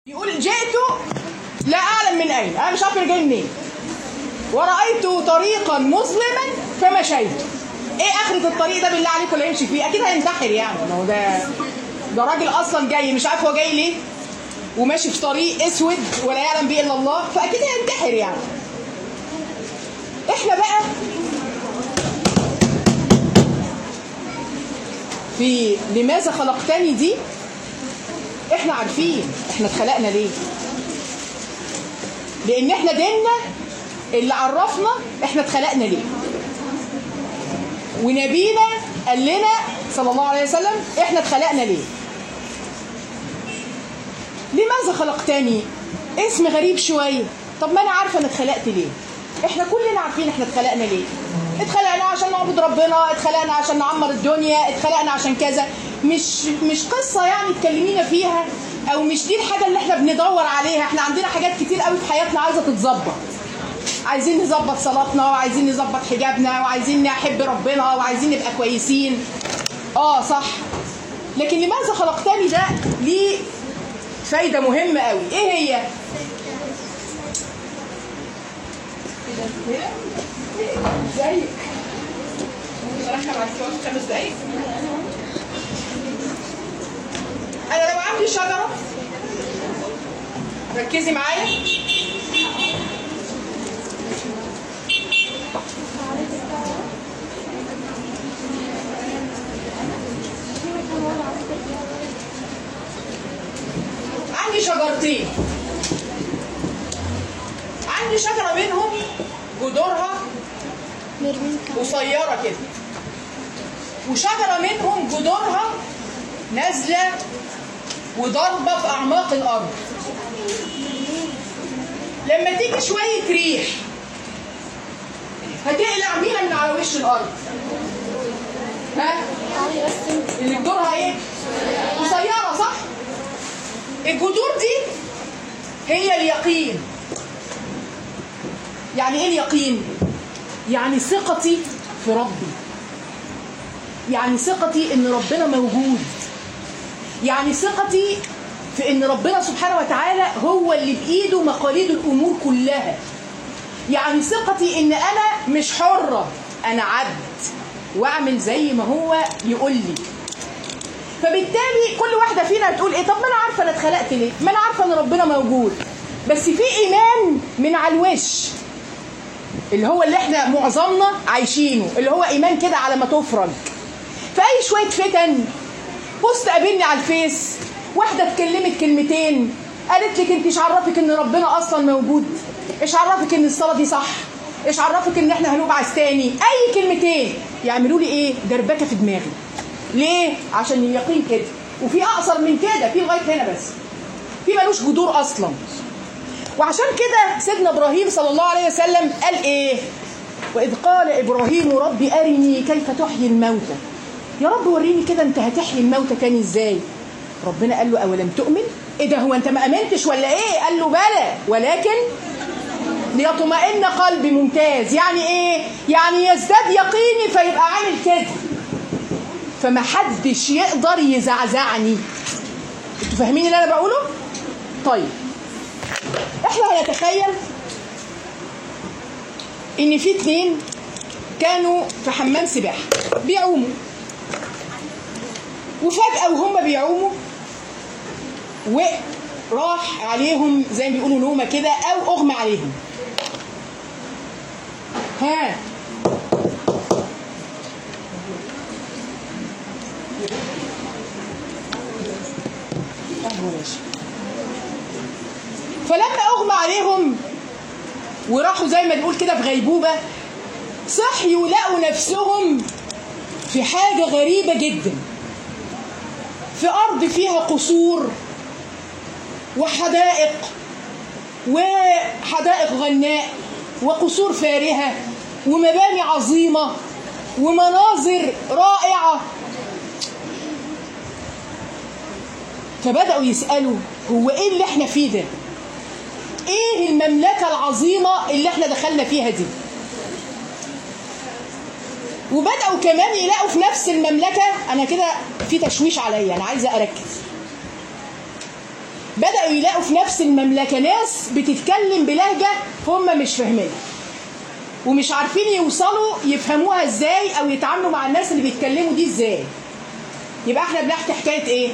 يقول جئت لا اعلم من اين انا مش عارف انا جاي منين ورأيت طريقا مظلما فمشيت ايه اخرة الطريق ده بالله عليكم اللي يمشي فيه اكيد هينتحر يعني ما هو ده ده راجل اصلا جاي مش عارف هو جاي ليه وماشي في طريق اسود ولا يعلم به الا الله فاكيد هينتحر يعني احنا بقى في لماذا خلقتني دي احنا عارفين احنا اتخلقنا ليه لان احنا ديننا اللي عرفنا احنا اتخلقنا ليه ونبينا قال لنا صلى الله عليه وسلم احنا اتخلقنا ليه لماذا خلقتني اسم غريب شويه طب ما انا عارفه انا اتخلقت ليه احنا كلنا عارفين احنا اتخلقنا ليه اتخلقنا عشان نعبد ربنا اتخلقنا عشان نعمر الدنيا اتخلقنا عشان كذا مش مش قصه يعني تكلمينا فيها او مش دي الحاجه اللي احنا بندور عليها احنا عندنا حاجات كتير قوي في حياتنا عايزه تتظبط عايزين نظبط صلاتنا وعايزين نظبط حجابنا وعايزين نحب ربنا وعايزين نبقى كويسين اه صح لكن لماذا خلقتني ده ليه فايدة مهمة قوي ايه هي ازيك بركب على الكوش خمس دقايق انا لو عندي شجرة ركزي معايا عندي شجرتين عندي شجرة منهم جذورها قصيرة كده وشجرة منهم جذورها نازلة وضربة في أعماق الأرض لما تيجي شوية ريح هتقلع مينا من على وش الأرض ها؟ اللي جذورها ايه؟ قصيرة صح؟ الجذور دي هي اليقين يعني ايه اليقين يعني ثقتي في ربي يعني ثقتي ان ربنا موجود يعني ثقتي في ان ربنا سبحانه وتعالى هو اللي بايده مقاليد الامور كلها يعني ثقتي ان انا مش حره انا عبد واعمل زي ما هو يقول لي فبالتالي كل واحده فينا بتقول ايه طب ما انا عارفه انا اتخلقت ليه ما انا عارفه ان ربنا موجود بس في ايمان من على الوش اللي هو اللي احنا معظمنا عايشينه اللي هو ايمان كده على ما تفرج فاي شويه فتن بوست قابلني على الفيس واحده اتكلمت كلمتين قالت لك انت ايش عرفك ان ربنا اصلا موجود ايش عرفك ان الصلاه دي صح ايش عرفك ان احنا هنبعث تاني اي كلمتين يعملوا لي ايه دربكه في دماغي ليه؟ عشان اليقين كده وفي اقصر من كده في لغايه هنا بس في ملوش جذور اصلا وعشان كده سيدنا ابراهيم صلى الله عليه وسلم قال ايه؟ واذ قال ابراهيم ربي ارني كيف تحيي الموتى يا رب وريني كده انت هتحيي الموتى تاني ازاي؟ ربنا قال له اولم تؤمن؟ ايه ده هو انت ما امنتش ولا ايه؟ قال له بلى ولكن ليطمئن قلبي ممتاز يعني ايه؟ يعني يزداد يقيني فيبقى عامل كده فما حدش يقدر يزعزعني انتوا فاهمين اللي انا بقوله طيب احنا هنتخيل ان في اتنين كانوا في حمام سباحه بيعوموا وفجاه وهم بيعوموا وراح عليهم زي ما بيقولوا نومه كده او اغمى عليهم ها فلما اغمى عليهم وراحوا زي ما نقول كده في غيبوبه صحيوا لقوا نفسهم في حاجه غريبه جدا في ارض فيها قصور وحدائق وحدائق غناء وقصور فارهه ومباني عظيمه ومناظر رائعه فبداوا يسالوا هو ايه اللي احنا فيه ده ايه المملكه العظيمه اللي احنا دخلنا فيها دي وبداوا كمان يلاقوا في نفس المملكه انا كده في تشويش عليا انا عايزه اركز بداوا يلاقوا في نفس المملكه ناس بتتكلم بلهجه هم مش فاهمينها ومش عارفين يوصلوا يفهموها ازاي او يتعاملوا مع الناس اللي بيتكلموا دي ازاي يبقى احنا بنحكي حكايه ايه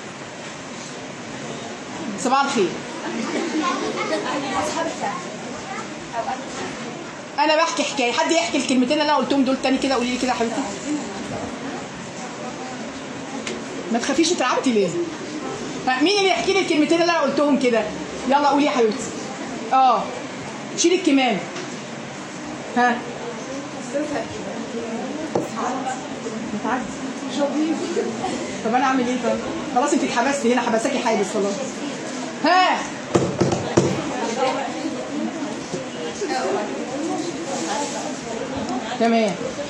صباح الخير انا بحكي حكايه حد يحكي الكلمتين اللي انا قلتهم دول تاني كده قولي لي كده يا حبيبتي ما تخافيش اترعبتي ليه ها، مين اللي يحكي لي الكلمتين اللي انا قلتهم كده يلا قولي يا حبيبتي اه شيلي الكمام ها متعدي طب انا اعمل ايه طب خلاص انت اتحبستي هنا حبساكي حابس خلاص ها تمام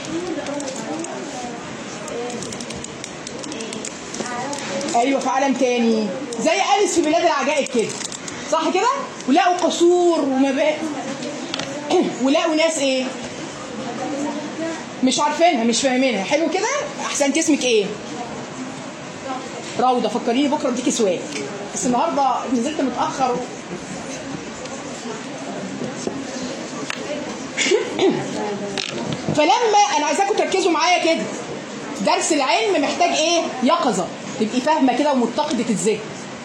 ايوه في عالم تاني زي اليس في بلاد العجائب كده صح كده ولقوا قصور ومباني ولقوا ناس ايه مش عارفينها مش فاهمينها حلو كده احسنت اسمك ايه روضه فكريني بكره اديكي سواك بس النهارده نزلت متاخر فلما انا عايزاكم تركزوا معايا كده درس العلم محتاج ايه يقظه تبقي فاهمه كده ومتقده الذهن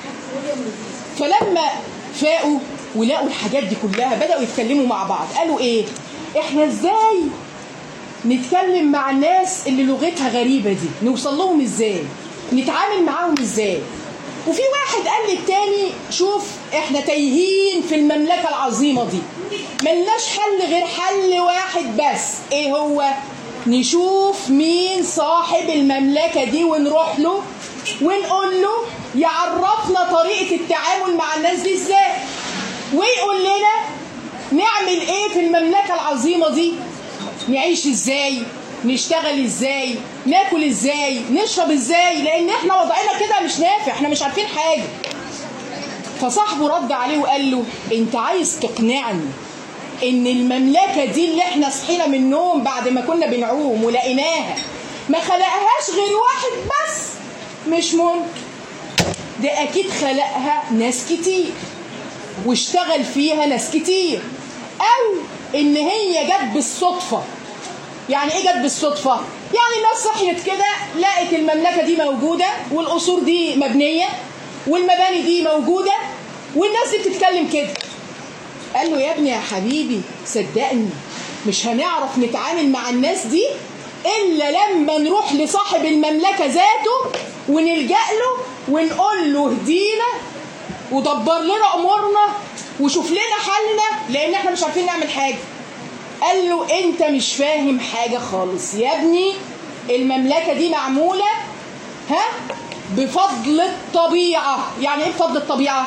فلما فاقوا ولقوا الحاجات دي كلها بداوا يتكلموا مع بعض قالوا ايه احنا ازاي نتكلم مع الناس اللي لغتها غريبه دي نوصل لهم ازاي نتعامل معاهم ازاي وفي واحد قال للتاني شوف احنا تايهين في المملكه العظيمه دي ملناش حل غير حل واحد بس ايه هو نشوف مين صاحب المملكه دي ونروح له ونقول له يعرفنا طريقه التعامل مع الناس دي ازاي ويقول لنا نعمل ايه في المملكه العظيمه دي نعيش ازاي نشتغل ازاي ناكل ازاي نشرب ازاي لان احنا وضعنا كده مش نافع احنا مش عارفين حاجه فصاحبه رد عليه وقال له انت عايز تقنعني ان المملكه دي اللي احنا صحينا من النوم بعد ما كنا بنعوم ولقيناها ما خلقهاش غير واحد بس مش ممكن ده اكيد خلقها ناس كتير واشتغل فيها ناس كتير او ان هي جت بالصدفه يعني ايه جت بالصدفه يعني الناس صحيت كده لقت المملكه دي موجوده والقصور دي مبنيه والمباني دي موجوده والناس دي بتتكلم كده قال له يا ابني يا حبيبي صدقني مش هنعرف نتعامل مع الناس دي الا لما نروح لصاحب المملكه ذاته ونلجا له ونقول له اهدينا ودبر لنا امورنا وشوف لنا حلنا لان احنا مش عارفين نعمل حاجه قال له انت مش فاهم حاجه خالص يا ابني المملكه دي معموله ها بفضل الطبيعه يعني ايه بفضل الطبيعه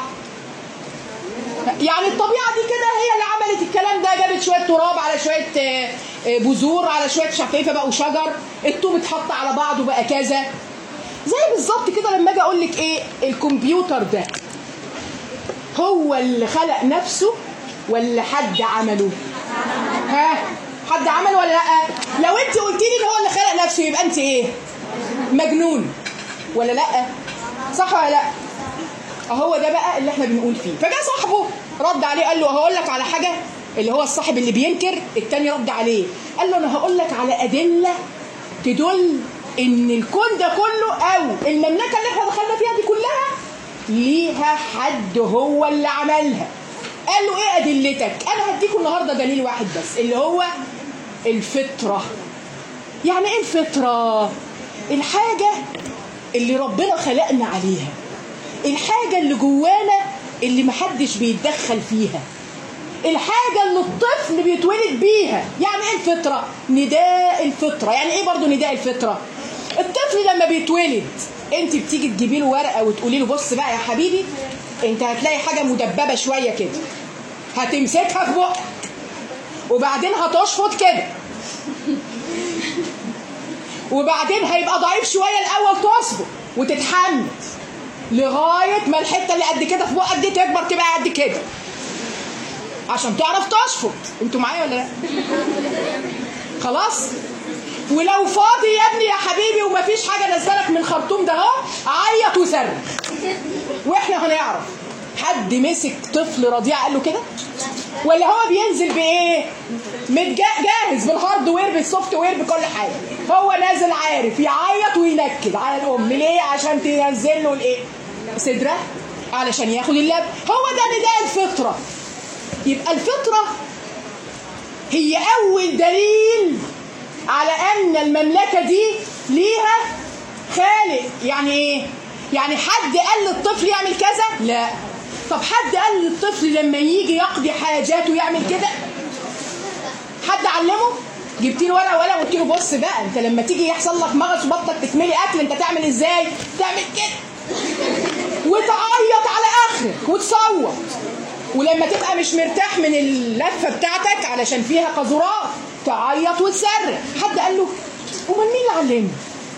يعني الطبيعه دي كده هي اللي عملت الكلام ده جابت شويه تراب على شويه آه، آه، بذور على شويه شفافه بقوا شجر الطوب اتحط على بعضه بقى كذا زي بالظبط كده لما اجي اقول لك ايه الكمبيوتر ده هو اللي خلق نفسه ولا حد عمله ها حد عمل ولا لا لو انت قلت لي ان هو اللي خلق نفسه يبقى انت ايه مجنون ولا لا صح ولا لا اهو ده بقى اللي احنا بنقول فيه فجاء صاحبه رد عليه قال له هقول لك على حاجه اللي هو الصاحب اللي بينكر التاني رد عليه قال له انا هقول لك على ادله تدل ان الكون ده كله او المملكه اللي احنا دخلنا فيها دي كلها ليها حد هو اللي عملها قال له ايه ادلتك انا هديكم النهارده دليل واحد بس اللي هو الفطره يعني ايه الفطره الحاجه اللي ربنا خلقنا عليها الحاجه اللي جوانا اللي محدش بيتدخل فيها الحاجة اللي الطفل بيتولد بيها يعني ايه الفطرة؟ نداء الفطرة يعني ايه برضو نداء الفطرة؟ الطفل لما بيتولد انت بتيجي تجيبي له ورقة وتقولي له بص بقى يا حبيبي انت هتلاقي حاجة مدببة شوية كده هتمسكها في بقك وبعدين هتشفط كده وبعدين هيبقى ضعيف شوية الأول تصبر وتتحمل لغاية ما الحتة اللي قد كده في بقك دي تكبر تبقى قد كده عشان تعرف تشفط انتوا معايا ولا لا خلاص ولو فاضي يا ابني يا حبيبي ومفيش حاجه نزلك من خرطوم ده اهو عيط وصرخ واحنا هنعرف حد مسك طفل رضيع قال له كده ولا هو بينزل بايه متجا- جاهز بالهاردوير بالسوفت وير بكل حاجه هو نازل عارف يعيط وينكد على الام ليه عشان تنزل له الايه صدره علشان ياخد اللب هو ده نداء الفطره يبقى الفطره هي اول دليل على ان المملكه دي ليها خالق يعني ايه يعني حد قال للطفل يعمل كذا لا طب حد قال للطفل لما يجي يقضي حاجاته يعمل كده حد علمه جبت له ورقه ولا قلت له بص بقى انت لما تيجي يحصل لك مغص وبطنك تتملي اكل انت تعمل ازاي تعمل كده وتعيط على اخرك وتصوت ولما تبقى مش مرتاح من اللفه بتاعتك علشان فيها قذورات تعيط وتصرخ حد قال له امال مين اللي علمني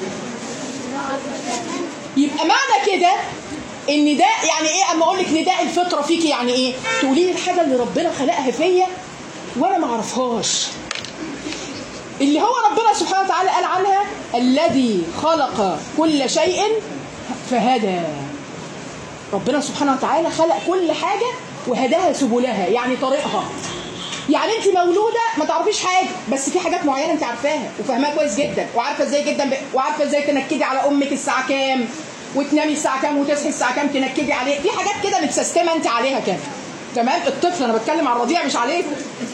يبقى معنى كده ان ده يعني ايه اما اقول لك نداء الفطره فيكي يعني ايه تقولي لي الحاجه اللي ربنا خلقها فيا وانا ما اعرفهاش اللي هو ربنا سبحانه وتعالى قال عنها الذي خلق كل شيء فهدى ربنا سبحانه وتعالى خلق كل حاجه وهداها سبلها يعني طريقها يعني انت مولوده ما تعرفيش حاجه بس في حاجات معينه انت عارفاها وفاهماها كويس جدا وعارفه ازاي جدا ب... وعارفه ازاي تنكدي على امك الساعه كام وتنامي الساعه كام وتصحي الساعه كام تنكدي عليه في حاجات كده متسيستمه انت عليها كده تمام الطفل انا بتكلم عن الرضيع مش عليكم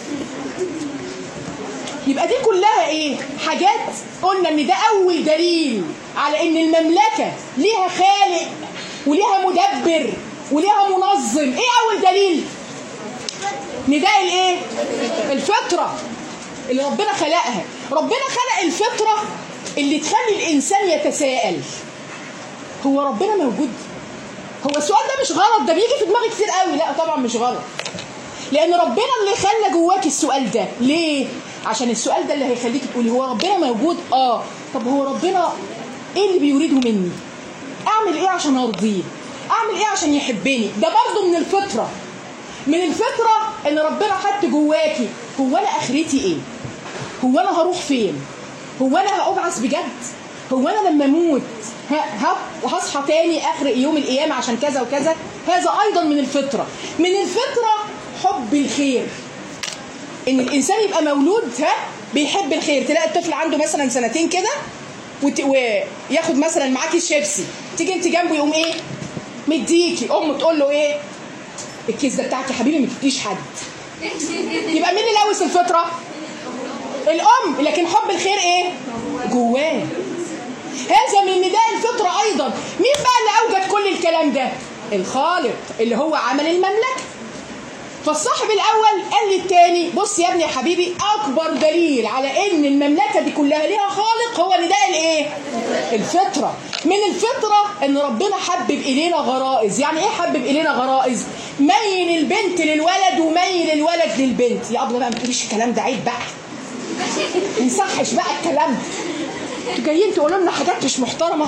يبقى دي كلها ايه حاجات قلنا ان ده اول دليل على ان المملكه ليها خالق وليها مدبر وليها منظم ايه اول دليل نداء الايه الفطره اللي ربنا خلقها ربنا خلق الفطره اللي تخلي الانسان يتساءل هو ربنا موجود هو السؤال ده مش غلط ده بيجي في دماغي كتير قوي لا طبعا مش غلط لان ربنا اللي خلى جواك السؤال ده ليه عشان السؤال ده اللي هيخليك تقولي هو ربنا موجود اه طب هو ربنا ايه اللي بيريده مني اعمل ايه عشان ارضيه اعمل ايه عشان يحبني ده برضه من الفطره من الفطره ان ربنا حط جواكي هو انا اخرتي ايه هو انا هروح فين هو انا هابعث بجد هو انا لما اموت ه- ه- وهصحى تاني اخر يوم القيامه عشان كذا وكذا هذا ايضا من الفطره من الفطره حب الخير ان الانسان يبقى مولود ها بيحب الخير تلاقي الطفل عنده مثلا سنتين كده وت... وياخد مثلا معاكي الشيبسي تيجي انت جنبه يقوم ايه مديكي امه تقول له ايه الكيس ده بتاعك يا حبيبي ما تديش حد يبقى مين اللي لوث الفطره الام لكن حب الخير ايه جواه هذا من نداء الفطره ايضا مين بقى اللي اوجد كل الكلام ده الخالق اللي هو عمل المملكه فالصاحب الاول قال للتاني بص يا ابني يا حبيبي اكبر دليل على ان المملكه دي كلها ليها خالق هو نداء الايه الفطره من الفطره ان ربنا حبب الينا غرائز يعني ايه حبب الينا غرائز ميل البنت للولد وميل الولد للبنت يا ابله بقى ما تقوليش الكلام ده عيب بقى ما يصحش بقى الكلام ده انتوا جايين تقولوا لنا حاجات مش محترمه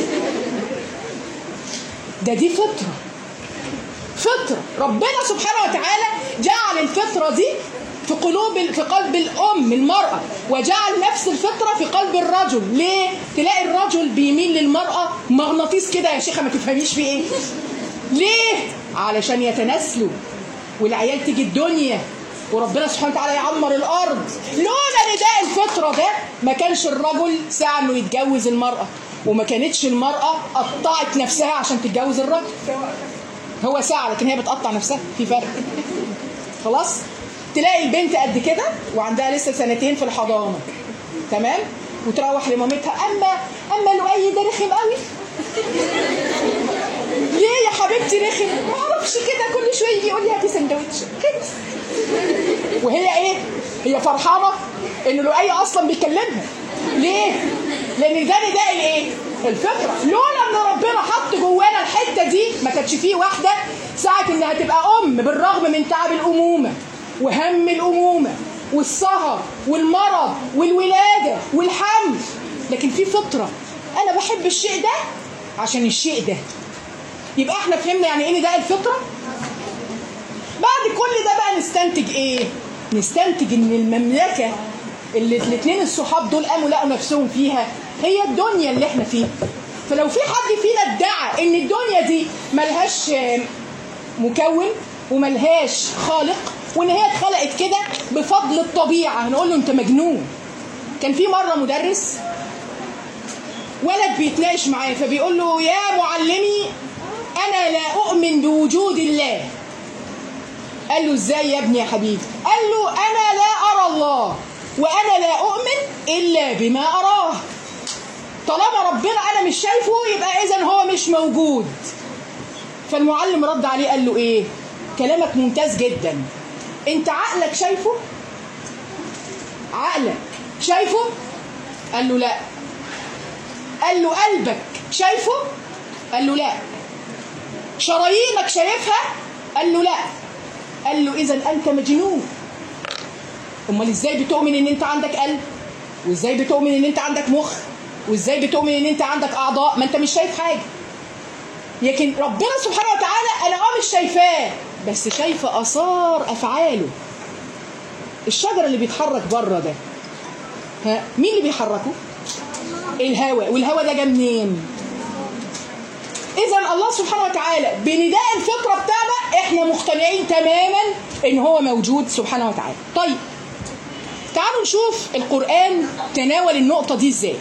ده دي فطره فطرة ربنا سبحانه وتعالى جعل الفطرة دي في قلوب في قلب الأم المرأة وجعل نفس الفطرة في قلب الرجل ليه؟ تلاقي الرجل بيميل للمرأة مغناطيس كده يا شيخة ما تفهميش في إيه ليه؟ علشان يتناسلوا والعيال تيجي الدنيا وربنا سبحانه وتعالى يعمر الأرض لولا نداء الفطرة ده ما كانش الرجل سعى إنه يتجوز المرأة وما كانتش المرأة قطعت نفسها عشان تتجوز الرجل هو ساعة لكن هي بتقطع نفسها في فرق خلاص تلاقي البنت قد كده وعندها لسه سنتين في الحضانة تمام وتروح لمامتها اما اما لؤي ده رخم قوي ليه يا حبيبتي رخم ما اعرفش كده كل شويه يجي يقول لي هاتي سندوتش كده وهي ايه هي فرحانه ان لؤي اصلا بيكلمها ليه لان ده نداء الايه الفطره لولا ان ربنا حط جوانا الحته دي ما كانتش فيه واحده ساعه انها تبقى ام بالرغم من تعب الامومه وهم الامومه والسهر والمرض والولاده والحمل لكن في فطره انا بحب الشيء ده عشان الشيء ده يبقى احنا فهمنا يعني ايه نداء الفطره بعد كل ده بقى نستنتج ايه نستنتج ان المملكه اللي الاثنين الصحاب دول قاموا لقوا نفسهم فيها هي الدنيا اللي احنا فيها فلو في حد فينا ادعى ان الدنيا دي ملهاش مكون وملهاش خالق وان هي اتخلقت كده بفضل الطبيعه هنقول له انت مجنون كان في مره مدرس ولد بيتناقش معاه فبيقول له يا معلمي انا لا اؤمن بوجود الله قال له ازاي يا ابني يا حبيبي قال له انا لا ارى الله وانا لا اؤمن الا بما اراه طالما ربنا انا مش شايفه يبقى اذا هو مش موجود فالمعلم رد عليه قال له ايه كلامك ممتاز جدا انت عقلك شايفه عقلك شايفه قال له لا قال له قلبك شايفه قال له لا شرايينك شايفها قال له لا قال له اذا انت مجنون امال ازاي بتؤمن ان انت عندك قلب وازاي بتؤمن ان انت عندك مخ وازاي بتؤمن ان انت عندك اعضاء ما انت مش شايف حاجه لكن ربنا سبحانه وتعالى انا اه مش شايفاه بس شايفه اثار افعاله الشجر اللي بيتحرك بره ده ها مين اللي بيحركه الهواء والهواء ده جه منين اذا الله سبحانه وتعالى بنداء الفطره بتاعنا احنا مقتنعين تماما ان هو موجود سبحانه وتعالى طيب تعالوا نشوف القران تناول النقطه دي ازاي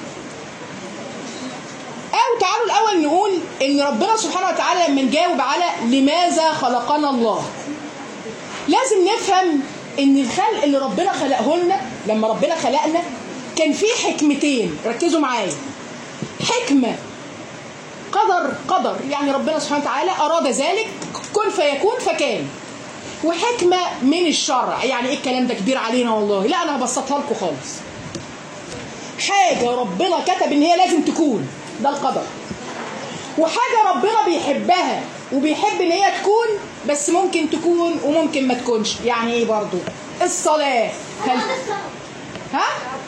او تعالوا الاول نقول ان ربنا سبحانه وتعالى لما نجاوب على لماذا خلقنا الله لازم نفهم ان الخلق اللي ربنا خلقه لنا لما ربنا خلقنا كان فيه حكمتين ركزوا معايا حكمه قدر قدر يعني ربنا سبحانه وتعالى اراد ذلك كن فيكون فكان وحكمه من الشرع يعني ايه الكلام ده كبير علينا والله لا انا هبسطها لكم خالص حاجه ربنا كتب ان هي لازم تكون ده القدر وحاجه ربنا بيحبها وبيحب ان هي تكون بس ممكن تكون وممكن ما تكونش يعني ايه برضو الصلاه هل ها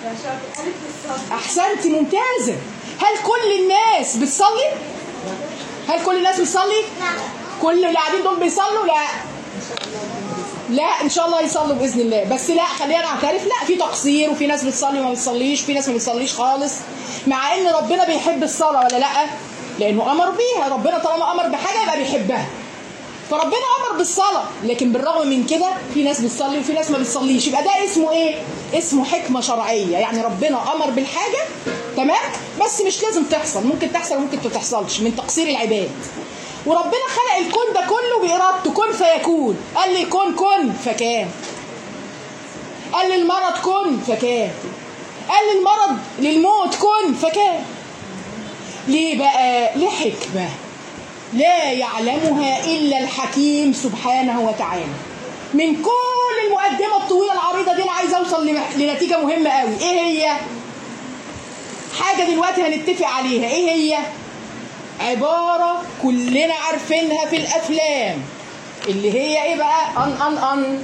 احسنتي ممتازه هل كل الناس بتصلي هل كل الناس بتصلي كل اللي قاعدين دول بيصلوا لا لا ان شاء الله يصلوا باذن الله بس لا خلينا نعترف لا في تقصير وفي ناس بتصلي وما بتصليش في ناس ما بتصليش خالص مع ان ربنا بيحب الصلاه ولا لا لانه امر بيها ربنا طالما امر بحاجه يبقى بيحبها فربنا امر بالصلاه لكن بالرغم من كده في ناس بتصلي وفي ناس ما بتصليش يبقى ده اسمه ايه اسمه حكمه شرعيه يعني ربنا امر بالحاجه تمام بس مش لازم تحصل ممكن تحصل وممكن ما تحصلش من تقصير العباد وربنا خلق الكون ده كله بإرادته كن فيكون قال لي كن كن فكان قال لي المرض كن فكان قال لي المرض للموت كن فكان ليه بقى لحكمة لا يعلمها إلا الحكيم سبحانه وتعالى من كل المقدمة الطويلة العريضة دي أنا عايز أوصل لنتيجة مهمة قوي إيه هي؟ حاجة دلوقتي هنتفق عليها إيه هي؟ عبارة كلنا عارفينها في الأفلام اللي هي إيه بقى؟ أن أن أن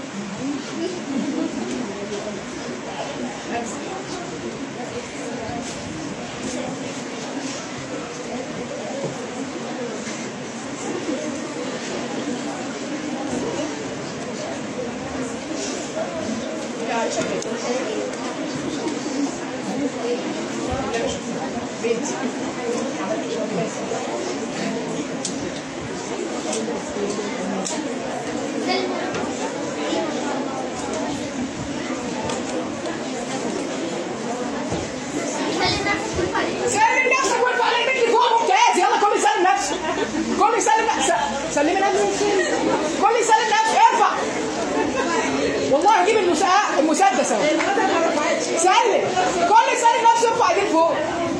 سلم نفسك وارفع عليك رجلك فوق ممتاز يلا كل يسلم نفسه كل يسلم نفسه سلمي نفسك كل يسلم نفسه ارفع والله هجيب المسا- المسدس اهو سلم كل يسلم نفسه ارفع ايديك فوق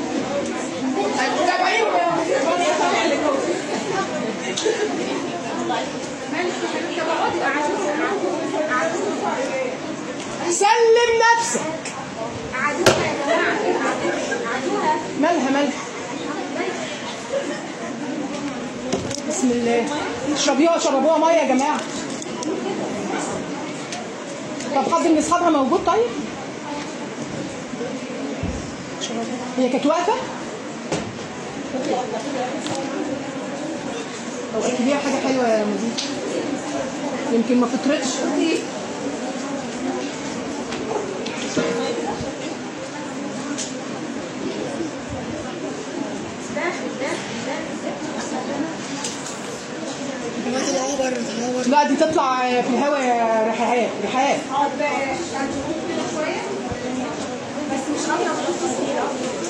تابعيهم سلم نفسك مالها مالها بسم الله اشربيها شربوها ميه يا جماعه طب حد من اصحابها موجود طيب هي كانت واقفه او اكليها حاجه حلوه يا مدير يمكن ما فطرتش دلوقتي العيال بقى دي تطلع في الهواء يا رحاب رحاب اه بقى هنشوف كده شويه بس مش قوي هنحط كتير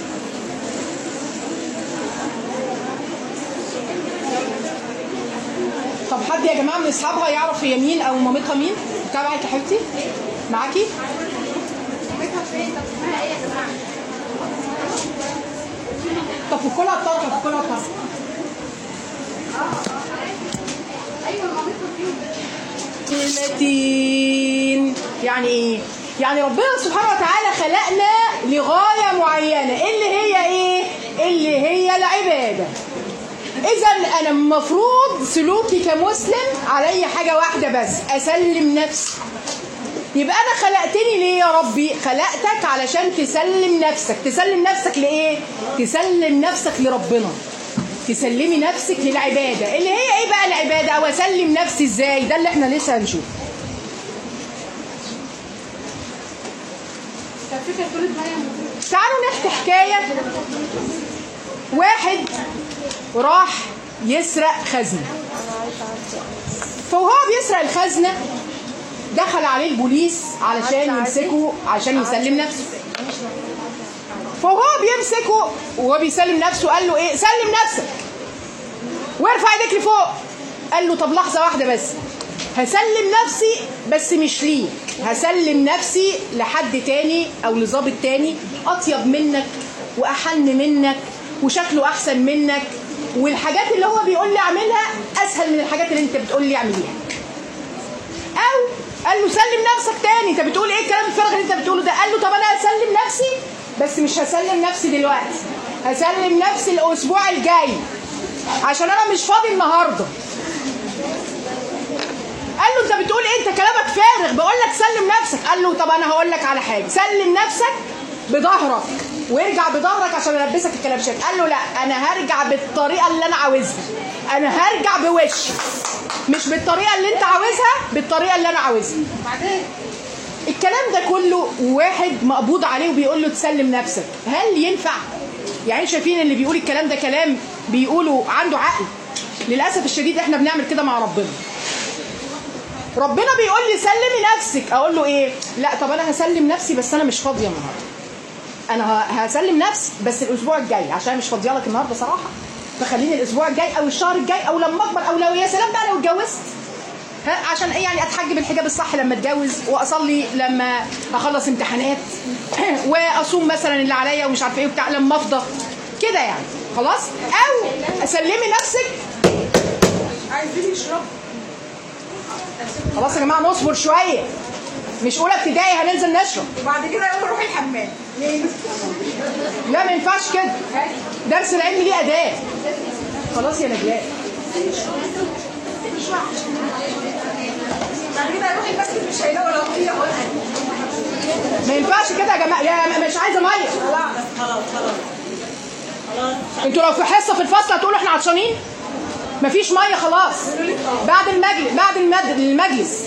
طب حد يا جماعه من اصحابها يعرف هي مين او مامتها مين تابعك يا حبيبتي معاكي بيتها فين طب اسمها ايه يا جماعه؟ طب فكلها الطرحه فكلها الطرحه ايوه مامتها فين المتين يعني ايه يعني ربنا سبحانه وتعالى خلقنا لغايه معينه اللي هي ايه اللي هي العباده اذا انا المفروض سلوكي كمسلم علي حاجه واحده بس اسلم نفسي يبقى انا خلقتني ليه يا ربي خلقتك علشان تسلم نفسك تسلم نفسك لايه تسلم نفسك لربنا تسلمي نفسك للعباده اللي هي ايه بقى العباده او اسلم نفسي ازاي ده اللي احنا لسه هنشوف طب فكره كل مريم تعالوا نحكي حكايه واحد راح يسرق خزنه فوهو بيسرق الخزنه دخل عليه البوليس علشان يمسكه عشان يسلم نفسه فهو بيمسكه وهو بيسلم نفسه قال له ايه سلم نفسك وارفع ايديك لفوق قال له طب لحظه واحده بس هسلم نفسي بس مش ليك هسلم نفسي لحد تاني او لظابط تاني اطيب منك واحن منك وشكله احسن منك والحاجات اللي هو بيقول لي اعملها اسهل من الحاجات اللي انت بتقول لي اعمليها او قال له سلم نفسك تاني انت بتقول ايه الكلام الفارغ اللي انت بتقوله ده قال له طب انا هسلم نفسي بس مش هسلم نفسي دلوقتي هسلم نفسي الاسبوع الجاي عشان انا مش فاضي النهارده قال له انت بتقول ايه انت كلامك فارغ بقول لك سلم نفسك قال له طب انا هقول لك على حاجه سلم نفسك بظهرك وارجع بظهرك عشان البسك الكلام شك قال له لا انا هرجع بالطريقه اللي انا عاوزها انا هرجع بوشي مش بالطريقه اللي انت عاوزها بالطريقه اللي انا عاوزها بعدين الكلام ده كله واحد مقبوض عليه وبيقول له تسلم نفسك هل ينفع يعني شايفين اللي بيقول الكلام ده كلام بيقوله عنده عقل للاسف الشديد احنا بنعمل كده مع ربنا ربنا بيقول لي سلمي نفسك اقول له ايه لا طب انا هسلم نفسي بس انا مش فاضيه النهارده انا ه- هسلم نفسي بس الاسبوع الجاي عشان مش فاضيه لك النهارده صراحه فخليني الاسبوع الجاي او الشهر الجاي او لما اكبر او لو يا سلام بقى لو اتجوزت ها عشان ايه يعني اتحجب الحجاب الصح لما اتجوز واصلي لما اخلص امتحانات واصوم مثلا اللي عليا ومش عارفه ايه وبتاع لما افضى كده يعني خلاص او اسلمي نفسك عايزين يشربوا خلاص يا جماعه نصبر شويه مش اولى ابتدائي هننزل نشرب وبعد كده يقوم روحي الحمام ليه؟ لا ما ينفعش كده درس العلم ليه اداه خلاص يا نجلاء بعد كده يروح المسجد مش هيلاقوا لو هي ولا ما ينفعش كده يا جماعه يا مش عايزه ميه خلاص خلاص خلاص انتوا لو في حصه في الفصل هتقولوا احنا عطشانين مفيش ميه خلاص بعد المجلس بعد المد- المجلس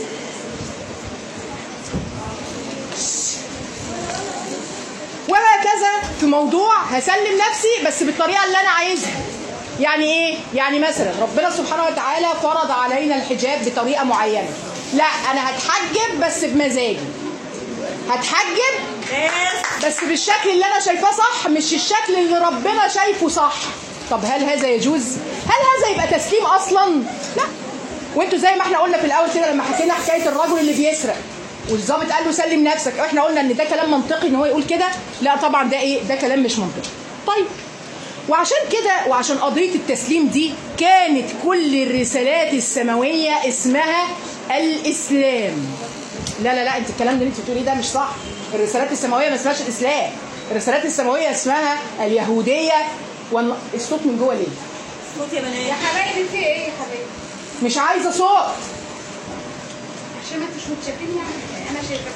وهكذا في موضوع هسلم نفسي بس بالطريقه اللي انا عايزها يعني ايه يعني مثلا ربنا سبحانه وتعالى فرض علينا الحجاب بطريقه معينه لا انا هتحجب بس بمزاجي هتحجب بس بالشكل اللي انا شايفاه صح مش الشكل اللي ربنا شايفه صح طب هل هذا يجوز هل هذا يبقى تسليم اصلا لا وانتوا زي ما احنا قلنا في الاول كده لما حكينا حكايه الرجل اللي بيسرق والظابط قال له سلم نفسك احنا قلنا ان ده كلام منطقي ان هو يقول كده لا طبعا ده ايه ده كلام مش منطقي طيب وعشان كده وعشان قضيه التسليم دي كانت كل الرسالات السماويه اسمها الاسلام لا لا لا انت الكلام اللي انت بتقوليه ده مش صح الرسالات السماويه ما اسمهاش الاسلام الرسالات السماويه اسمها اليهوديه والن... الصوت من جوه ليه صوت يا بنات يا حبايبي في ايه يا حبايبي مش عايزه صوت عشان ما انتوش متشافين يعني انا شايفه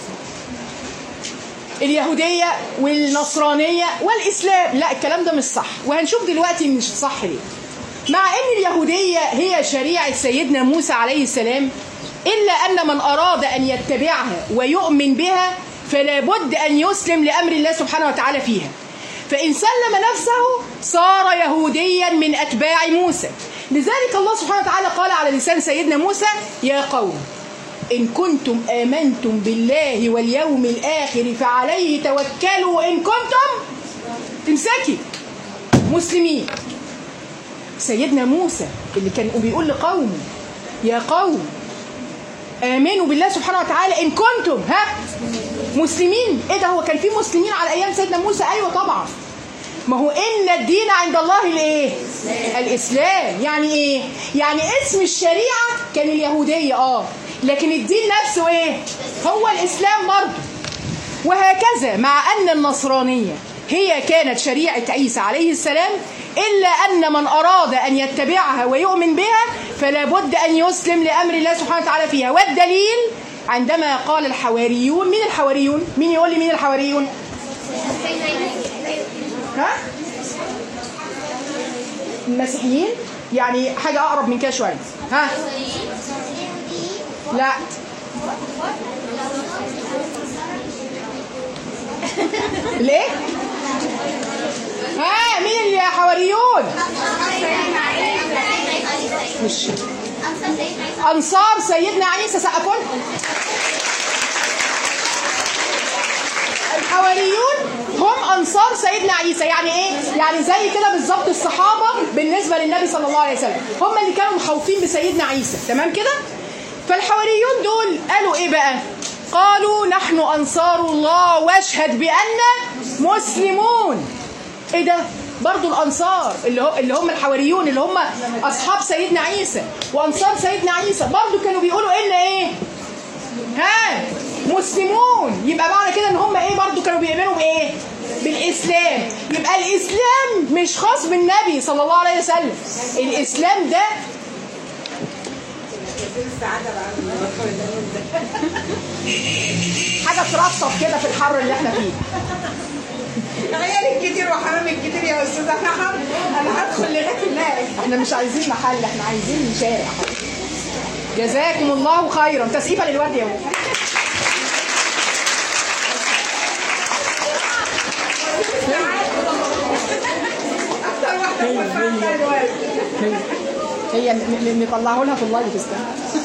اليهوديه والنصرانيه والاسلام لا الكلام ده مش صح وهنشوف دلوقتي مش صح ليه مع ان اليهوديه هي شريعه سيدنا موسى عليه السلام الا ان من اراد ان يتبعها ويؤمن بها فلا بد ان يسلم لامر الله سبحانه وتعالى فيها فان سلم نفسه صار يهوديا من اتباع موسى لذلك الله سبحانه وتعالى قال على لسان سيدنا موسى يا قوم إن كنتم آمنتم بالله واليوم الآخر فعليه توكلوا إن كنتم تمسكي مسلمين سيدنا موسى اللي كان بيقول لقومه يا قوم آمنوا بالله سبحانه وتعالى إن كنتم ها مسلمين إيه ده هو كان في مسلمين على أيام سيدنا موسى أيوة طبعا ما هو إن الدين عند الله الإيه الإسلام يعني إيه يعني اسم الشريعة كان اليهودية آه لكن الدين نفسه إيه هو الإسلام برضه وهكذا مع أن النصرانية هي كانت شريعة عيسى عليه السلام إلا أن من أراد أن يتبعها ويؤمن بها فلا بد أن يسلم لأمر الله سبحانه وتعالى فيها والدليل عندما قال الحواريون مين الحواريون؟ مين يقول لي مين الحواريون؟ ها؟ المسيحيين يعني حاجة أقرب من كده شوية ها؟ لا ليه؟ ها مين الحواريون؟ مش أنصار سيدنا عيسى سقفون الحواريون هم أنصار سيدنا عيسى يعني إيه؟ يعني زي كده بالظبط الصحابة بالنسبة للنبي صلى الله عليه وسلم هم اللي كانوا مخوفين بسيدنا عيسى تمام كده؟ فالحواريون دول قالوا إيه بقى؟ قالوا نحن أنصار الله واشهد بأن مسلمون إيه ده؟ برضو الأنصار اللي, هو اللي هم الحواريون اللي هم أصحاب سيدنا عيسى وأنصار سيدنا عيسى برضو كانوا بيقولوا إن إيه؟ ها مسلمون يبقى معنى كده ان هم ايه برضو كانوا بيؤمنوا بايه بالاسلام يبقى الاسلام مش خاص بالنبي صلى الله عليه وسلم الاسلام ده حاجه ترطب كده في الحر اللي احنا فيه تخيل الكتير وحرام الكتير يا استاذ احنا حر انا هدخل لغايه الناس احنا مش عايزين محل احنا عايزين شارع جزاكم الله خيرا تسقيفه للورد يا ولد اكتر واحده فرحانه دلوقتي هي م- م- مطلعه لها في اللايف استنى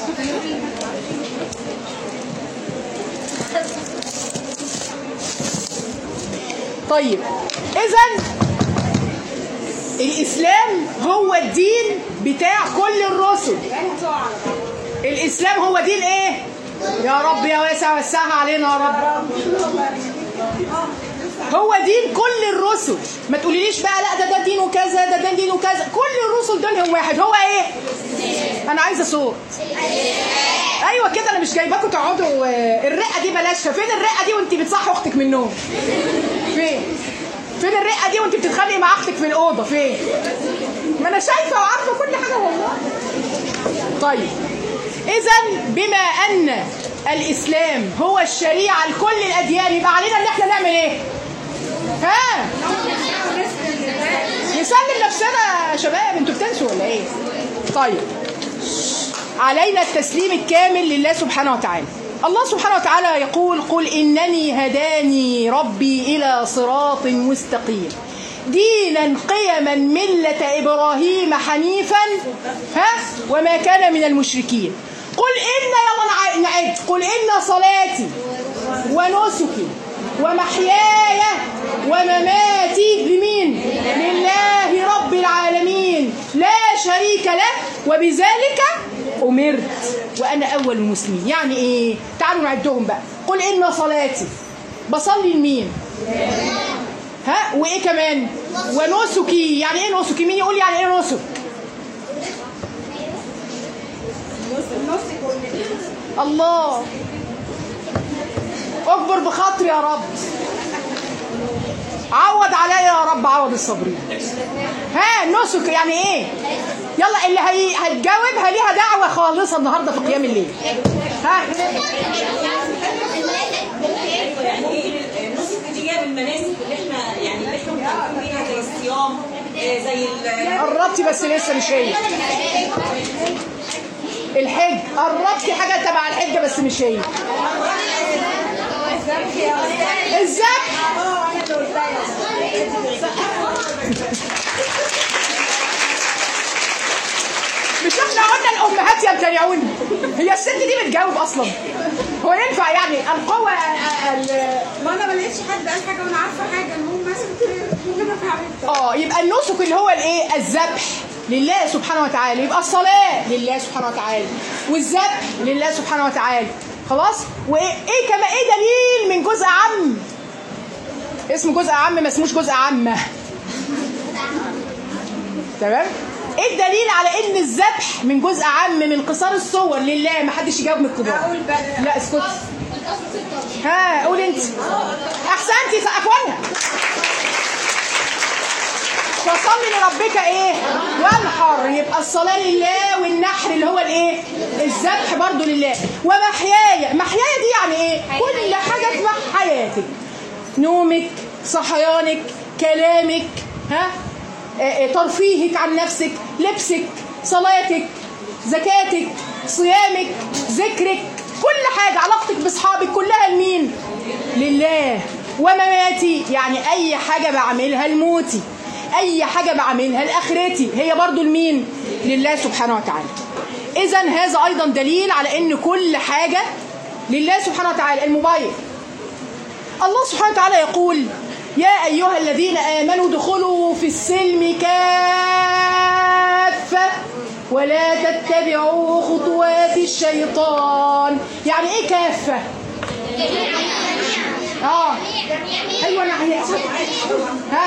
طيب اذا الاسلام هو الدين بتاع كل الرسل الاسلام هو دين ايه يا رب يا واسع وسعها علينا يا رب هو دين كل الرسل ما تقوليليش بقى لا ده ده دينه كذا ده ده دينه كذا كل الرسل دينهم واحد هو ايه انا عايزه صوت ايوه كده انا مش جايباكم تقعدوا آه، الرقه دي بلاشها فين الرقه دي وانت بتصحي اختك من النوم فين فين الرقه دي وانت بتتخانقي مع اختك في الاوضه فين ما انا شايفه وعارفه كل حاجه والله طيب اذا بما ان الاسلام هو الشريعه لكل الاديان يبقى علينا ان احنا نعمل ايه ها نسلم نفسنا يا شباب انتوا بتنسوا ولا ايه طيب علينا التسليم الكامل لله سبحانه وتعالى الله سبحانه وتعالى يقول قل إنني هداني ربي إلى صراط مستقيم دينا قيما ملة إبراهيم حنيفا ها وما كان من المشركين قل إن يلا نع- نعد قل إن صلاتي ونسكي ومحياي ومماتي لمين لله رب العالمين لا شريك له وبذلك أمرت وأنا أول المسلمين يعني إيه تعالوا نعدهم بقى قل إن صلاتي بصلي لمين ها وإيه كمان ونسكي يعني إيه نسكي مين يقول يعني إيه نسك الله اكبر بخاطري يا رب عوض عليا يا رب عوض الصابرين ها نسك يعني ايه يلا اللي هي هتجاوبها ليها دعوه خالصه النهارده في قيام الليل ها النسك دي جايه من المناسك اللي احنا يعني اللي احنا متعودين بيها زي الصيام آه، زي ال- قربتي بس لسه مش هي الحج قربتي حاجه تبع الحج بس مش هي الذبح مش احنا قلنا الامهات يمتنعون هي الست دي بتجاوب اصلا هو ينفع يعني القوه ال- ما انا ما لقيتش حد قال حاجه وانا عارفه حاجه المهم مثلا ممكن افهم اه يبقى النسك اللي هو الايه الذبح لله سبحانه وتعالى يبقى الصلاه لله سبحانه وتعالى والذبح لله سبحانه وتعالى خلاص وايه ايه كما ايه دليل من جزء عام اسمه جزء عام ما اسموش جزء عامه تمام ايه الدليل على ان الذبح من جزء عام من قصار الصور لله ما حدش يجاوب من الكبار اقول بقى لا اسكت ها قول انت احسنتي سقفونها فصل لربك ايه وانحر يبقى الصلاه لله والنحر اللي هو الايه الذبح برضو لله ومحياي محياي دي يعني ايه كل حاجه في حياتك نومك صحيانك كلامك ها آه، آه، ترفيهك عن نفسك لبسك صلاتك زكاتك صيامك ذكرك كل حاجة علاقتك بأصحابك كلها لمين؟ لله ومماتي يعني أي حاجة بعملها لموتي أي حاجة بعملها لآخرتي هي برضو لمين؟ لله سبحانه وتعالى إذا هذا أيضا دليل على أن كل حاجة لله سبحانه وتعالى الموبايل الله سبحانه وتعالى يقول يا أيها الذين آمنوا ادخلوا في السلم كافة ولا تتبعوا خطوات الشيطان يعني ايه كافة اه ايوه انا عايز ها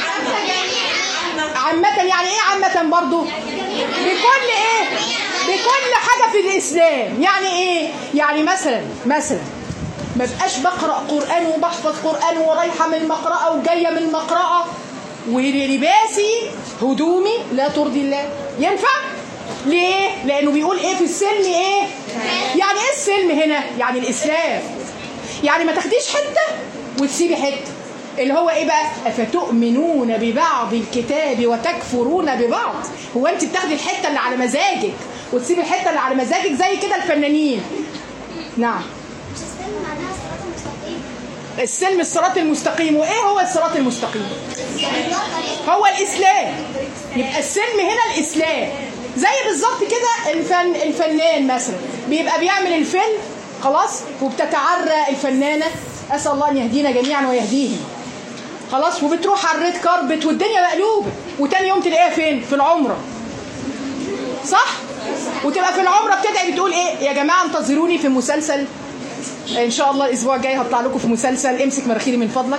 عامة يعني ايه عامة برضو بكل ايه بكل حاجة في الاسلام يعني ايه يعني مثلا مثلا ما بقاش بقرا قران وبحفظ قران ورايحه من المقرأه وجايه من المقرأه ولباسي هدومي لا ترضي الله ينفع ليه لانه بيقول ايه في السلم ايه يعني ايه السلم هنا يعني الاسلام يعني ما تاخديش حته وتسيبي حته اللي هو ايه بقى افتؤمنون ببعض الكتاب وتكفرون ببعض هو انت بتاخدي الحته اللي على مزاجك وتسيبي الحته اللي على مزاجك زي كده الفنانين نعم مش السلم معناها الصراط المستقيم السلم الصراط المستقيم وايه هو الصراط المستقيم يعني هو طريق هو الاسلام يبقى السلم هنا الاسلام زي بالظبط كده الفن الفنان مثلا بيبقى بيعمل الفيلم خلاص وبتتعرى الفنانه اسال الله ان يهدينا جميعا ويهديهم خلاص وبتروح على الريد كاربت والدنيا مقلوبه وتاني يوم تلاقيها فين في العمره صح وتبقى في العمره بتدعي بتقول ايه يا جماعه انتظروني في مسلسل ان شاء الله الاسبوع الجاي هطلع لكم في مسلسل امسك مناخيري من فضلك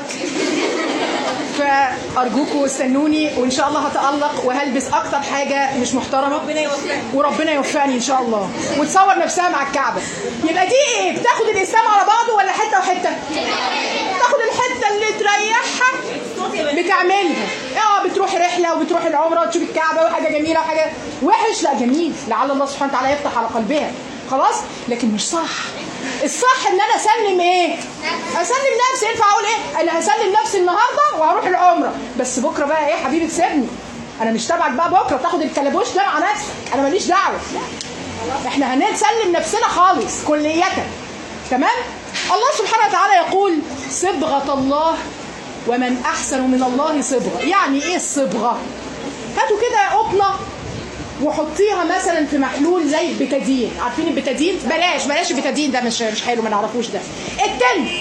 فارجوكم استنوني وان شاء الله هتالق وهلبس اكتر حاجه مش محترمه ربنا يوفقك وربنا يوفقني ان شاء الله وتصور نفسها مع الكعبه يبقى دي ايه بتاخد الاسلام على بعضه ولا حته وحته تاخد الحته اللي تريحها بتعملها اه بتروح رحله وبتروح العمره وتشوف الكعبه وحاجه جميله وحاجه وحش لا جميل لعل الله سبحانه وتعالى يفتح على قلبها خلاص لكن مش صح الصح ان انا اسلم ايه اسلم نفسي ينفع اقول ايه انا هسلم نفسي النهارده وهروح العمره بس بكره بقى ايه حبيبي تسيبني انا مش تبعك بقى بكره تاخد الكلبوش ده مع نفسك انا ماليش دعوه احنا هنسلم نفسنا خالص كلية تمام الله سبحانه وتعالى يقول صبغة الله ومن أحسن من الله صبغة يعني إيه الصبغة هاتوا كده قطنة وحطيها مثلا في محلول زي البتادين عارفين البتادين بلاش بلاش البتادين ده مش مش حلو ما نعرفوش ده التنت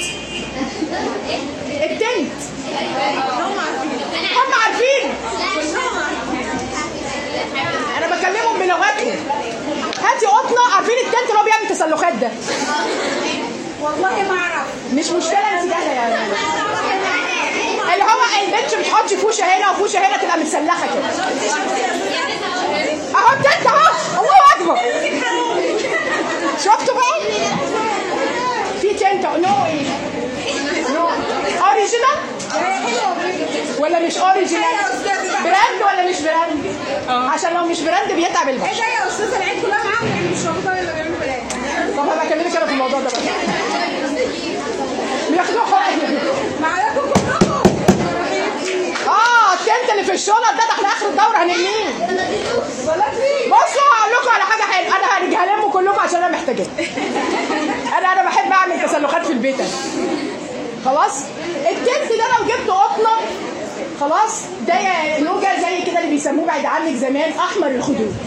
التنت هم عارفين انا بكلمهم بلغتهم هاتي قطنه عارفين التنت اللي هو بيعمل تسلخات ده والله ما اعرف مش مشكله انت جاهله يعني اللي هو البنت بتحط فوشه هنا وفوشه هنا تبقى متسلخه كده اهو التنت اهو الله اكبر شفتوا بقى في تنت نو ايه نو اوريجينال ولا مش اوريجينال براند ولا مش براند عشان لو مش براند بيتعب البشر ايه ده يا استاذه العيد كلها معاهم يعني مش رمضان اللي بيعملوا بلاش طب هبقى اكلمك انا في الموضوع ده بقى بياخدوه حقن معاكم كلكم اه التنت اللي في الشنط ده ده احنا اخر الدوره هنرميه ولا في بصوا هقول لكم على حاجه حلوه انا هلمه كلكم عشان انا محتاجاه انا انا بحب اعمل تسلخات في البيت أنا. خلاص التنت ده لو جبت قطنه خلاص ده يا لوجا زي كده اللي بيسموه بعد عنك زمان احمر الخدود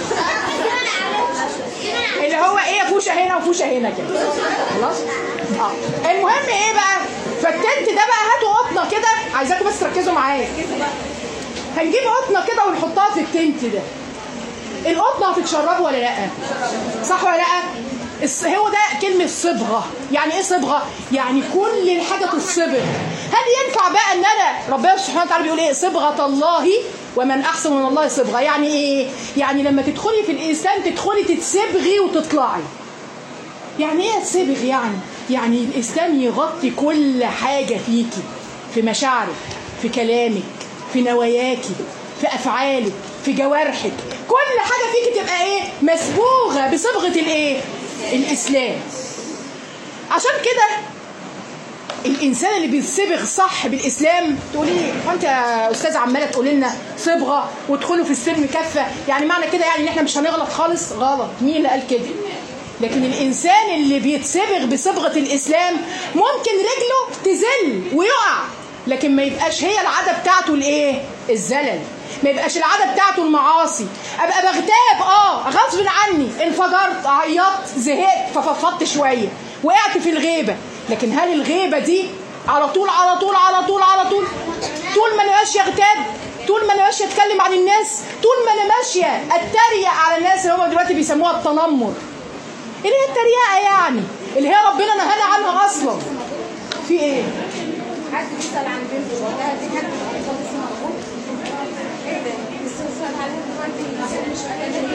اللي هو ايه فوشه هنا وفوشه هنا كده خلاص اه المهم ايه بقى فالتنت ده بقى هاتوا قطنه كده عايزاكم بس تركزوا معايا هنجيب قطنه كده ونحطها في التنت ده القطنه هتتشربه ولا لا صح ولا لا الص- هو ده كلمة صبغة يعني ايه صبغة يعني كل الحاجة تتصبغ هل ينفع بقى ان انا ربنا سبحانه وتعالى بيقول ايه صبغة الله ومن احسن من الله صبغة يعني ايه يعني لما تدخلي في الاسلام تدخلي تتصبغي وتطلعي يعني ايه تصبغ يعني يعني الاسلام يغطي كل حاجه فيكي في مشاعرك في كلامك في نواياكي في افعالك في جوارحك كل حاجه فيكي تبقى ايه مسبوغه بصبغه الايه الاسلام عشان كده الانسان اللي بيتصبغ صح بالاسلام تقولي لي هو انت يا استاذه عماله تقولي لنا صبغه وادخلوا في السلم كفه يعني معنى كده يعني ان احنا مش هنغلط خالص غلط مين اللي قال كده لكن الانسان اللي بيتصبغ بصبغه الاسلام ممكن رجله تزل ويقع لكن ما يبقاش هي العاده بتاعته الايه الزلل ما يبقاش العاده بتاعته المعاصي ابقى بغتاب اه غصب عني انفجرت عيطت زهقت ففضفضت شويه وقعت في الغيبه لكن هل الغيبه دي على طول على طول على طول على طول طول ما انا ماشيه اغتاب طول ما انا ماشيه اتكلم عن الناس طول ما انا ماشيه اتريق على الناس اللي هم دلوقتي بيسموها التنمر اللي هي التريقه يعني اللي هي ربنا نهانا عنها اصلا في ايه حد بيسأل عن بنته وقتها في حد بيحفظ اسمها أبوه ايه ده؟ بيسأل عليها دلوقتي مش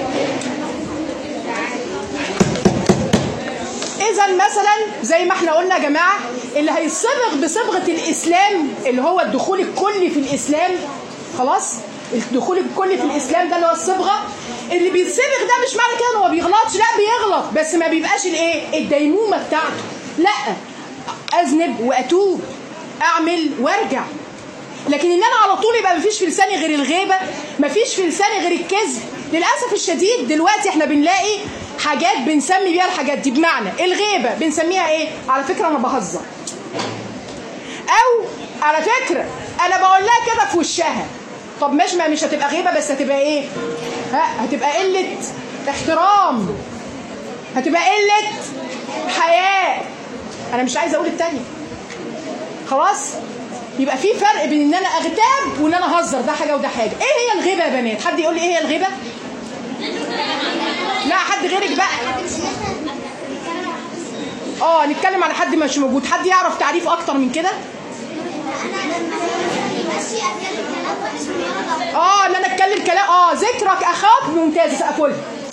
اذا مثلا زي ما احنا قلنا يا جماعه اللي هيصبغ بصبغه الاسلام اللي هو الدخول الكلي في الاسلام خلاص الدخول الكلي في الاسلام ده اللي هو الصبغه اللي بيتصبغ ده مش معنى كده ان هو بيغلطش لا بيغلط بس ما بيبقاش الايه الديمومه بتاعته لا اذنب واتوب اعمل وارجع لكن ان انا على طول يبقى مفيش في لساني غير الغيبه مفيش في لساني غير الكذب للاسف الشديد دلوقتي احنا بنلاقي حاجات بنسمي بيها الحاجات دي بمعنى الغيبه بنسميها ايه على فكره انا بهزر او على فكره انا بقول لها كده في وشها طب مش ما مش هتبقى غيبه بس هتبقى ايه ها هتبقى قله احترام هتبقى قله حياء انا مش عايزه اقول التانية خلاص يبقى في فرق بين ان انا اغتاب وان انا اهزر ده حاجه وده حاجه ايه هي الغيبه يا بنات حد يقول لي ايه هي الغيبه لا حد غيرك بقى اه نتكلم على حد مش موجود حد يعرف تعريف اكتر من كده اه ان انا اتكلم كلام اه ذكرك اخاك ممتاز اقول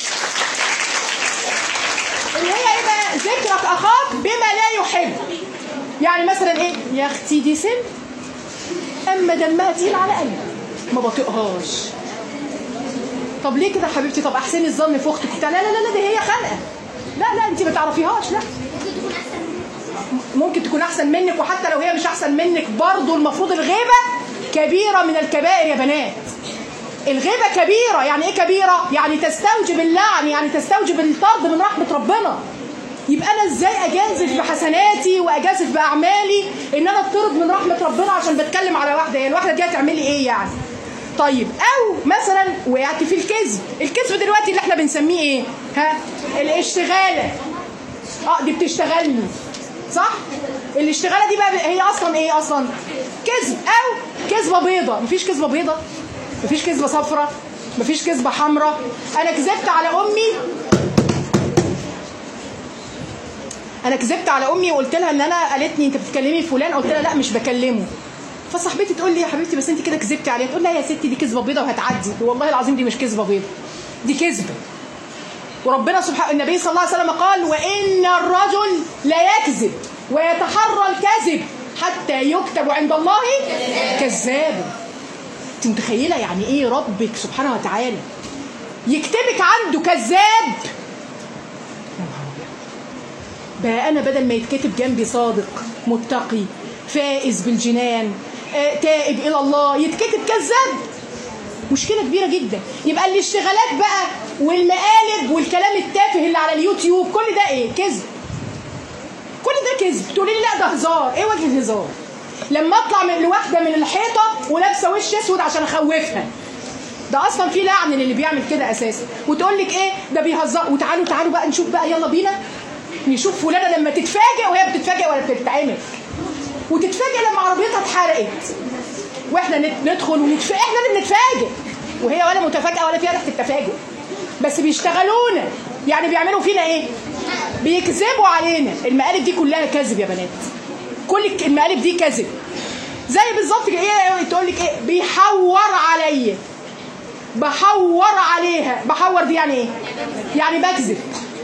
اللي هي ايه بقى ذكرك اخاك بما لا يحب يعني مثلا ايه يا اختي دي سم اما دمها تقيل على قلبي ما بطيقهاش طب ليه كده يا حبيبتي طب احسني الظن في اختك لا لا لا لا دي هي خانقه لا لا انت ما تعرفيهاش لا ممكن تكون احسن منك وحتى لو هي مش احسن منك برضه المفروض الغيبه كبيره من الكبائر يا بنات الغيبه كبيره يعني ايه كبيره يعني تستوجب اللعن يعني تستوجب الطرد من رحمه ربنا يبقى انا ازاي اجازف بحسناتي واجازف باعمالي ان انا اطرد من رحمه ربنا عشان بتكلم على واحده هي الواحده دي هتعملي ايه يعني طيب او مثلا وقعت في الكذب الكذب دلوقتي اللي احنا بنسميه ايه ها الاشتغاله اه دي بتشتغلني صح الاشتغاله دي بقى هي اصلا ايه اصلا كذب او كذبه بيضه مفيش كذبه بيضه مفيش كذبه صفراء مفيش كذبه حمراء انا كذبت على امي انا كذبت على امي وقلت لها ان انا قالتني انت بتكلمي فلان قلت لها لا مش بكلمه فصاحبتي تقول لي يا حبيبتي بس انت كده كذبتي عليها تقول لها يا ستي دي كذبه بيضه وهتعدي والله العظيم دي مش كذبه بيضه دي كذبه وربنا سبحانه النبي صلى الله عليه وسلم قال وان الرجل لا يكذب ويتحرى الكذب حتى يكتب عند الله كذابا انت متخيله يعني ايه ربك سبحانه وتعالى يكتبك عنده كذاب بقى انا بدل ما يتكتب جنبي صادق متقي فائز بالجنان آه، تائب الى الله يتكتب كذاب مشكله كبيره جدا يبقى الاشتغالات بقى والمقالب والكلام التافه اللي على اليوتيوب كل ده ايه كذب كل ده كذب تقولي لي لا ده هزار ايه وجه الهزار لما اطلع من لواحده من الحيطه ولابسه وش اسود عشان اخوفها ده اصلا في لعن للي بيعمل كده اساسا وتقول لك ايه ده بيهزر وتعالوا تعالوا بقى نشوف بقى يلا بينا نشوف فلانه لما تتفاجئ وهي بتتفاجئ ولا بتتعمل وتتفاجئ لما عربيتها اتحرقت واحنا نت- ندخل ونتف... احنا اللي بنتفاجئ وهي ولا متفاجئه ولا فيها ريحه التفاجؤ بس بيشتغلونا يعني بيعملوا فينا ايه بيكذبوا علينا المقالب دي كلها كذب يا بنات كل الك- المقالب دي كذب زي بالظبط كده ايه تقول لك ايه بيحور عليا بحور عليها بحور دي يعني ايه يعني بكذب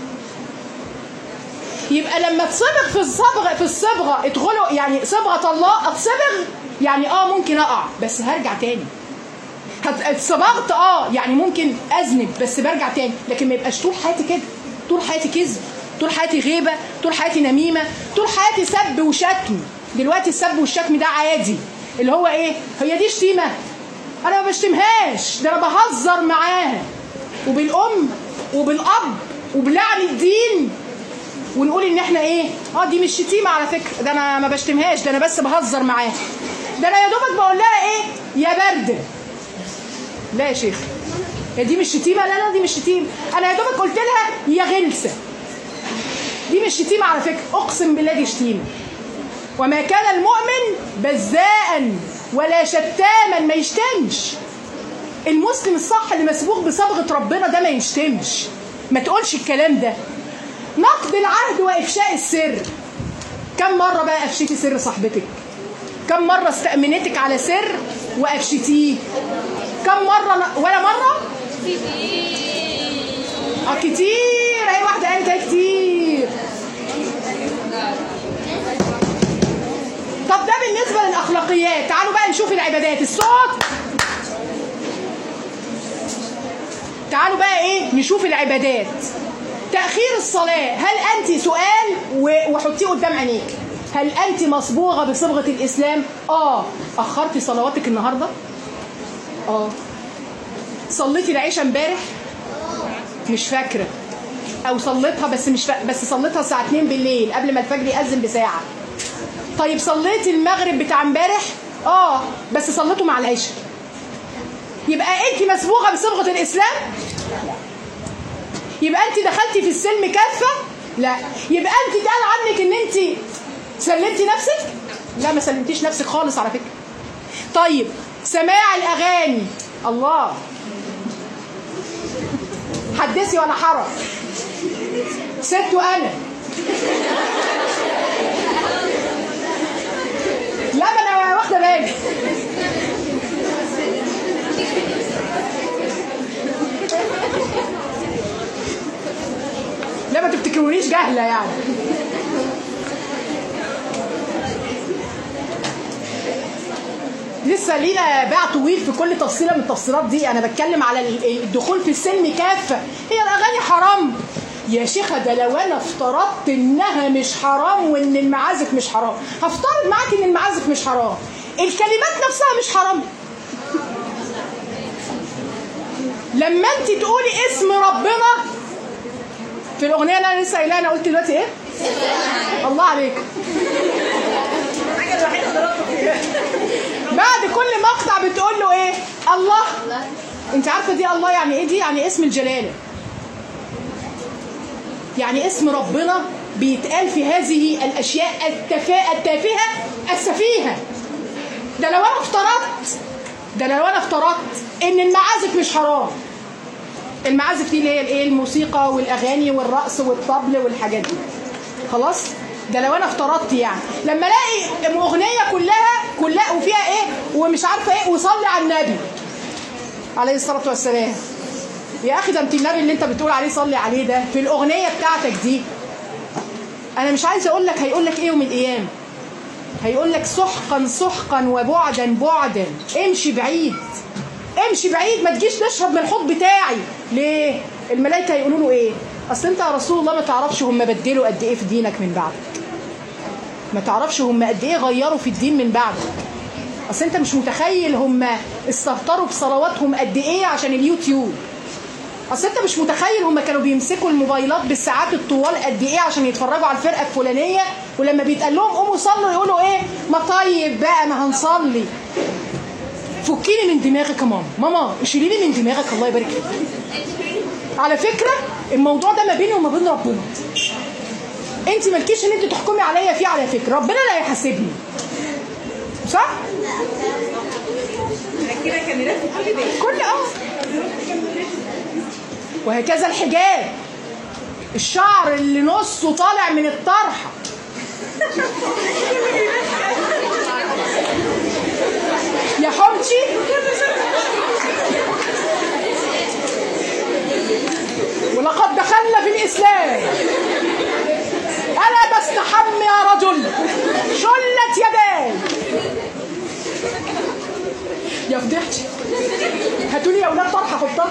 يبقى لما تصبغ في الصبغه في الصبغه ادخلوا يعني صبغه الله اتصبغ يعني اه ممكن اقع بس هرجع تاني هت- اتصبغت اه يعني ممكن اذنب بس برجع تاني لكن ما يبقاش طول حياتي كده طول حياتي كذب طول حياتي غيبه طول حياتي نميمه طول حياتي سب وشتم دلوقتي السب والشتم ده عادي اللي هو ايه هي دي شتيمه انا ما بشتمهاش ده انا بهزر معاها وبالام وبالاب وبلعن الدين ونقول ان احنا ايه اه دي مش شتيمه على فكره ده انا ما بشتمهاش ده انا بس بهزر معاها ده انا يا دوبك بقول لها ايه يا برده لا يا شيخ هي دي مش شتيمه لا لا دي مش شتيمه انا يا دوبك قلت لها يا غلسه دي مش شتيمه على فكره اقسم بالله دي شتيمه وما كان المؤمن بذاء ولا شتاما ما يشتمش المسلم الصح اللي مسبوق بصبغه ربنا ده ما يشتمش ما تقولش الكلام ده نقد العهد وافشاء السر كم مره بقى افشيتي سر صاحبتك كم مره استأمنتك على سر وافشتيه كم مره ن- ولا مره اه كتير اي واحده قالت اهي كتير طب ده بالنسبه للاخلاقيات تعالوا بقى نشوف العبادات الصوت تعالوا بقى ايه نشوف العبادات تأخير الصلاة هل أنت سؤال و- وحطيه قدام عينيك هل أنت مصبوغة بصبغة الإسلام؟ آه أخرتي صلواتك النهاردة؟ آه صليتي العشاء امبارح؟ مش فاكرة أو صليتها بس مش فا... بس صليتها الساعة 2 بالليل قبل ما الفجر يأذن بساعة طيب صليتي المغرب بتاع امبارح؟ آه بس صليته مع العشاء يبقى أنت مسبوغة بصبغة الإسلام؟ يبقى انت دخلتي في السلم كافه لا يبقى انت اتقال عنك ان انت سلمتي نفسك لا ما سلمتيش نفسك خالص على فكره طيب سماع الاغاني الله حدثي ولا حرج ست وانا لا ما انا واخده بالي لا ما تفتكرونيش جاهله يعني لسه لينا باع طويل في كل تفصيله من التفصيلات دي انا بتكلم على ال- الدخول في السلم كافه هي الاغاني حرام يا شيخه ده لو انا افترضت انها مش حرام وان المعازف مش حرام هفترض معاك ان المعازف مش حرام الكلمات نفسها مش حرام لما انت تقولي اسم ربنا في الاغنيه اللي انا لسه قايلها انا قلت دلوقتي ايه الله عليك الحاجه الوحيده اللي ربط فيها بعد كل مقطع بتقول له ايه الله انت عارفه دي الله يعني ايه دي يعني اسم الجلاله يعني اسم ربنا بيتقال في هذه الاشياء التفا... التافهه السفيهه ده لو انا افترضت ده لو انا افترضت ان المعازف مش حرام المعازف دي اللي هي الايه الموسيقى والاغاني والرقص والطبل والحاجات دي خلاص ده لو انا افترضت يعني لما الاقي اغنيه كلها كلها وفيها ايه ومش عارفه ايه وصلي على النبي عليه الصلاه والسلام يا اخي ده انت النبي اللي انت بتقول عليه صلي عليه ده في الاغنيه بتاعتك دي انا مش عايزه اقول لك هيقول لك ايه يوم القيامه هيقول لك سحقا سحقا وبعدا بعدا امشي بعيد امشي بعيد ما تجيش تشرب من الحوض بتاعي ليه الملائكه يقولوا له ايه اصل انت يا رسول الله ما تعرفش هم بدلوا قد ايه في دينك من بعدك ما تعرفش هم قد ايه غيروا في الدين من بعدك اصل انت مش متخيل هم استهتروا بصلواتهم قد ايه عشان اليوتيوب اصل انت مش متخيل هم كانوا بيمسكوا الموبايلات بالساعات الطوال قد ايه عشان يتفرجوا على الفرقه الفلانيه ولما بيتقال لهم قوموا صلوا يقولوا ايه ما طيب بقى ما هنصلي فكيني من دماغك يا ماما ماما شيلي لي من دماغك الله يبارك فيك على فكره الموضوع ده ما بيني وما بين ربنا انت مالكيش ان انت تحكمي عليا فيه على فكره ربنا لا يحاسبني صح كده كاميرات في كل بيت كل اه وهكذا الحجاب الشعر اللي نصه طالع من الطرحه يا حمتي ولقد دخلنا في الاسلام الا بستحم يا رجل شلت يداي يا فضيحتي هاتوا لي يا اولاد طرحه احطها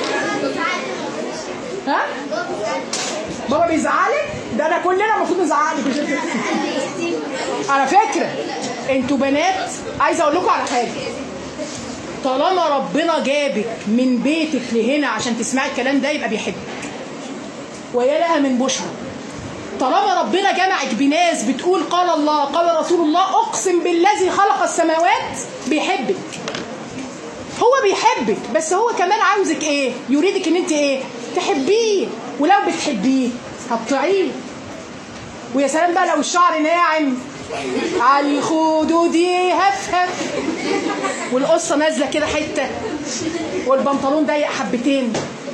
ها بابا بيزعلك ده انا كلنا المفروض نزعلك مش انت. على فكره انتوا بنات عايزه اقول لكم على حاجه طالما ربنا جابك من بيتك لهنا عشان تسمعي الكلام ده يبقى بيحبك ويا لها من بشرى طالما ربنا جمعك بناس بتقول قال الله قال رسول الله اقسم بالذي خلق السماوات بيحبك هو بيحبك بس هو كمان عاوزك ايه يريدك ان انت ايه تحبيه ولو بتحبيه هتطيعيه ويا سلام بقى لو الشعر ناعم على الخدود هفهف والقصه نازله كده حته والبنطلون ضيق حبتين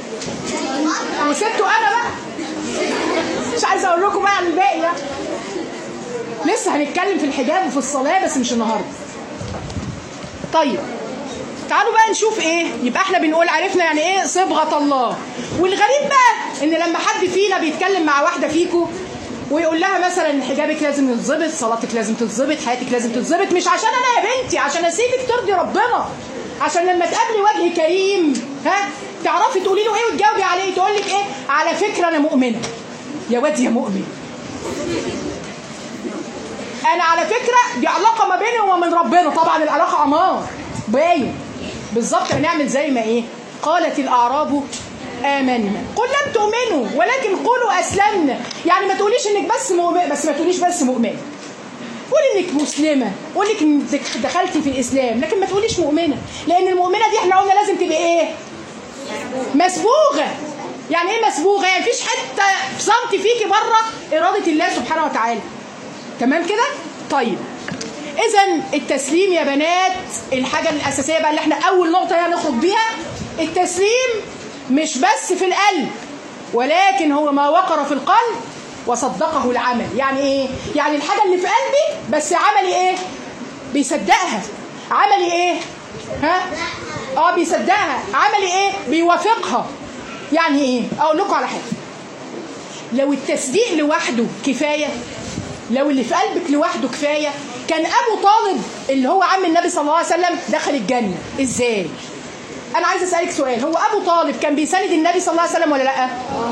وسبته انا بقى مش عايزه اقول لكم بقى عن الباقي يعني. لسه هنتكلم في الحجاب وفي الصلاه بس مش النهارده طيب تعالوا بقى نشوف ايه يبقى احنا بنقول عرفنا يعني ايه صبغه الله والغريب بقى ان لما حد فينا بيتكلم مع واحده فيكو ويقول لها مثلا حجابك لازم يتظبط صلاتك لازم تتظبط حياتك لازم تتظبط مش عشان انا يا بنتي عشان اسيبك ترضي ربنا عشان لما تقابلي وجه كريم ها تعرفي تقولي له ايه وتجاوبي عليه تقول لك ايه على فكره انا مؤمنه يا واد يا مؤمن انا على فكره دي علاقه ما بيني وما بين ربنا طبعا العلاقه عمار باين بالظبط هنعمل زي ما ايه قالت الاعراب امنا قل لم تؤمنوا ولكن قولوا اسلمنا يعني ما تقوليش انك بس مؤمن بس ما تقوليش بس مؤمنه قولي انك مسلمه قولي انك دخلتي في الاسلام لكن ما تقوليش مؤمنه لان المؤمنه دي احنا قلنا لازم تبقى ايه مسبوغه يعني ايه مسبوغه يعني مفيش حته سنتي فيكي بره اراده الله سبحانه وتعالى تمام كده طيب اذا التسليم يا بنات الحاجه الاساسيه بقى اللي احنا اول نقطه هي نخرج بيها التسليم مش بس في القلب ولكن هو ما وقر في القلب وصدقه العمل يعني ايه يعني الحاجه اللي في قلبي بس عملي ايه بيصدقها عملي ايه ها اه بيصدقها عملي ايه بيوافقها يعني ايه اقول لكم على حاجه لو التصديق لوحده كفايه لو اللي في قلبك لوحده كفايه كان ابو طالب اللي هو عم النبي صلى الله عليه وسلم دخل الجنه ازاي انا عايز اسالك سؤال هو ابو طالب كان بيساند النبي صلى الله عليه وسلم ولا لا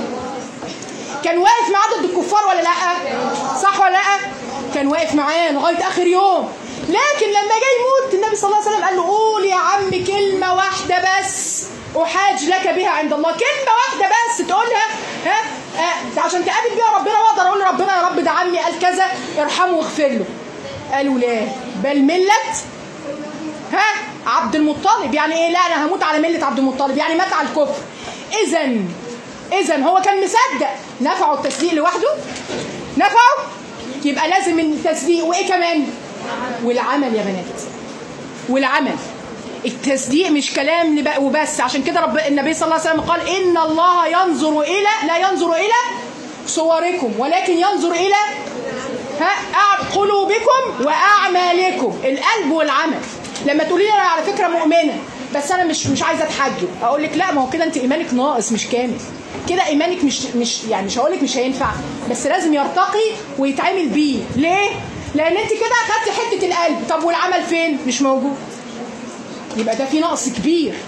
كان واقف معاه ضد الكفار ولا لا صح ولا لا كان واقف معاه لغايه اخر يوم لكن لما جاي يموت النبي صلى الله عليه وسلم قال له قول يا عم كلمه واحده بس احاج لك بها عند الله كلمه واحده بس تقولها ها آه عشان تقابل بيها ربنا واقدر اقول لربنا يا رب ده عمي قال كذا ارحمه واغفر له قالوا لا بل مله ها عبد المطلب يعني ايه لا انا هموت على مله عبد المطلب يعني مات على الكفر اذا اذا هو كان مصدق نفعه التصديق لوحده نفعه يبقى لازم التصديق وايه كمان والعمل يا بنات والعمل التصديق مش كلام لب- وبس عشان كده رب النبي صلى الله عليه وسلم قال ان الله ينظر الى لا ينظر الى صوركم ولكن ينظر الى ها أع- قلوبكم واعمالكم القلب والعمل لما تقولي لي انا على فكره مؤمنه بس انا مش مش عايزه اتحجب اقول لك لا ما هو كده انت ايمانك ناقص مش كامل كده ايمانك مش مش يعني مش هقول لك مش هينفع بس لازم يرتقي ويتعمل بيه ليه لان انت كده اخدتي حته القلب طب والعمل فين مش موجود يبقى ده في نقص كبير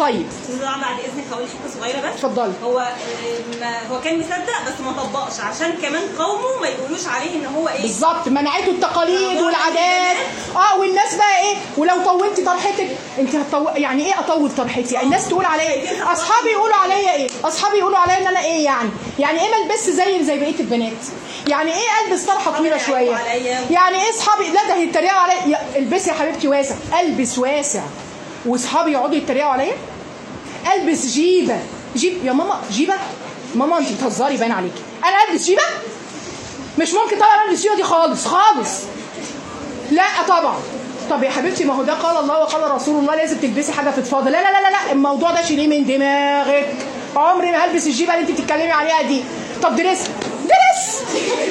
طيب طبعا بعد اذنك هقول حته صغيره بس اتفضلي. هو آه، ما هو كان مصدق بس ما طبقش عشان كمان قومه ما يقولوش عليه ان هو ايه بالظبط منعته التقاليد رمضان والعادات اه والناس بقى ايه ولو طولتي طرحتك انت هتطو... يعني ايه اطول طرحتي الناس تقول عليا ايه اصحابي يقولوا عليا ايه اصحابي يقولوا عليا ان انا ايه يعني يعني ايه ما البس زي زي بقيه البنات يعني ايه البس طرحه طويله يعيبوا شويه عليا. يعني ايه اصحابي لا ده هيتريقوا عليا يا- البسي يا حبيبتي واسع البس واسع واصحابي يقعدوا يتريقوا عليا البس جيبه جيب يا ماما جيبه ماما انت بتهزري باين عليكي انا البس جيبه مش ممكن طبعا البس جيبه دي خالص خالص لا طبعا طب يا حبيبتي ما هو ده قال الله وقال رسول الله لازم تلبسي حاجه فضفاضه لا لا لا لا لا الموضوع ده شيليه من دماغك عمري ما هلبس الجيبه اللي انت بتتكلمي عليها دي طب درس درس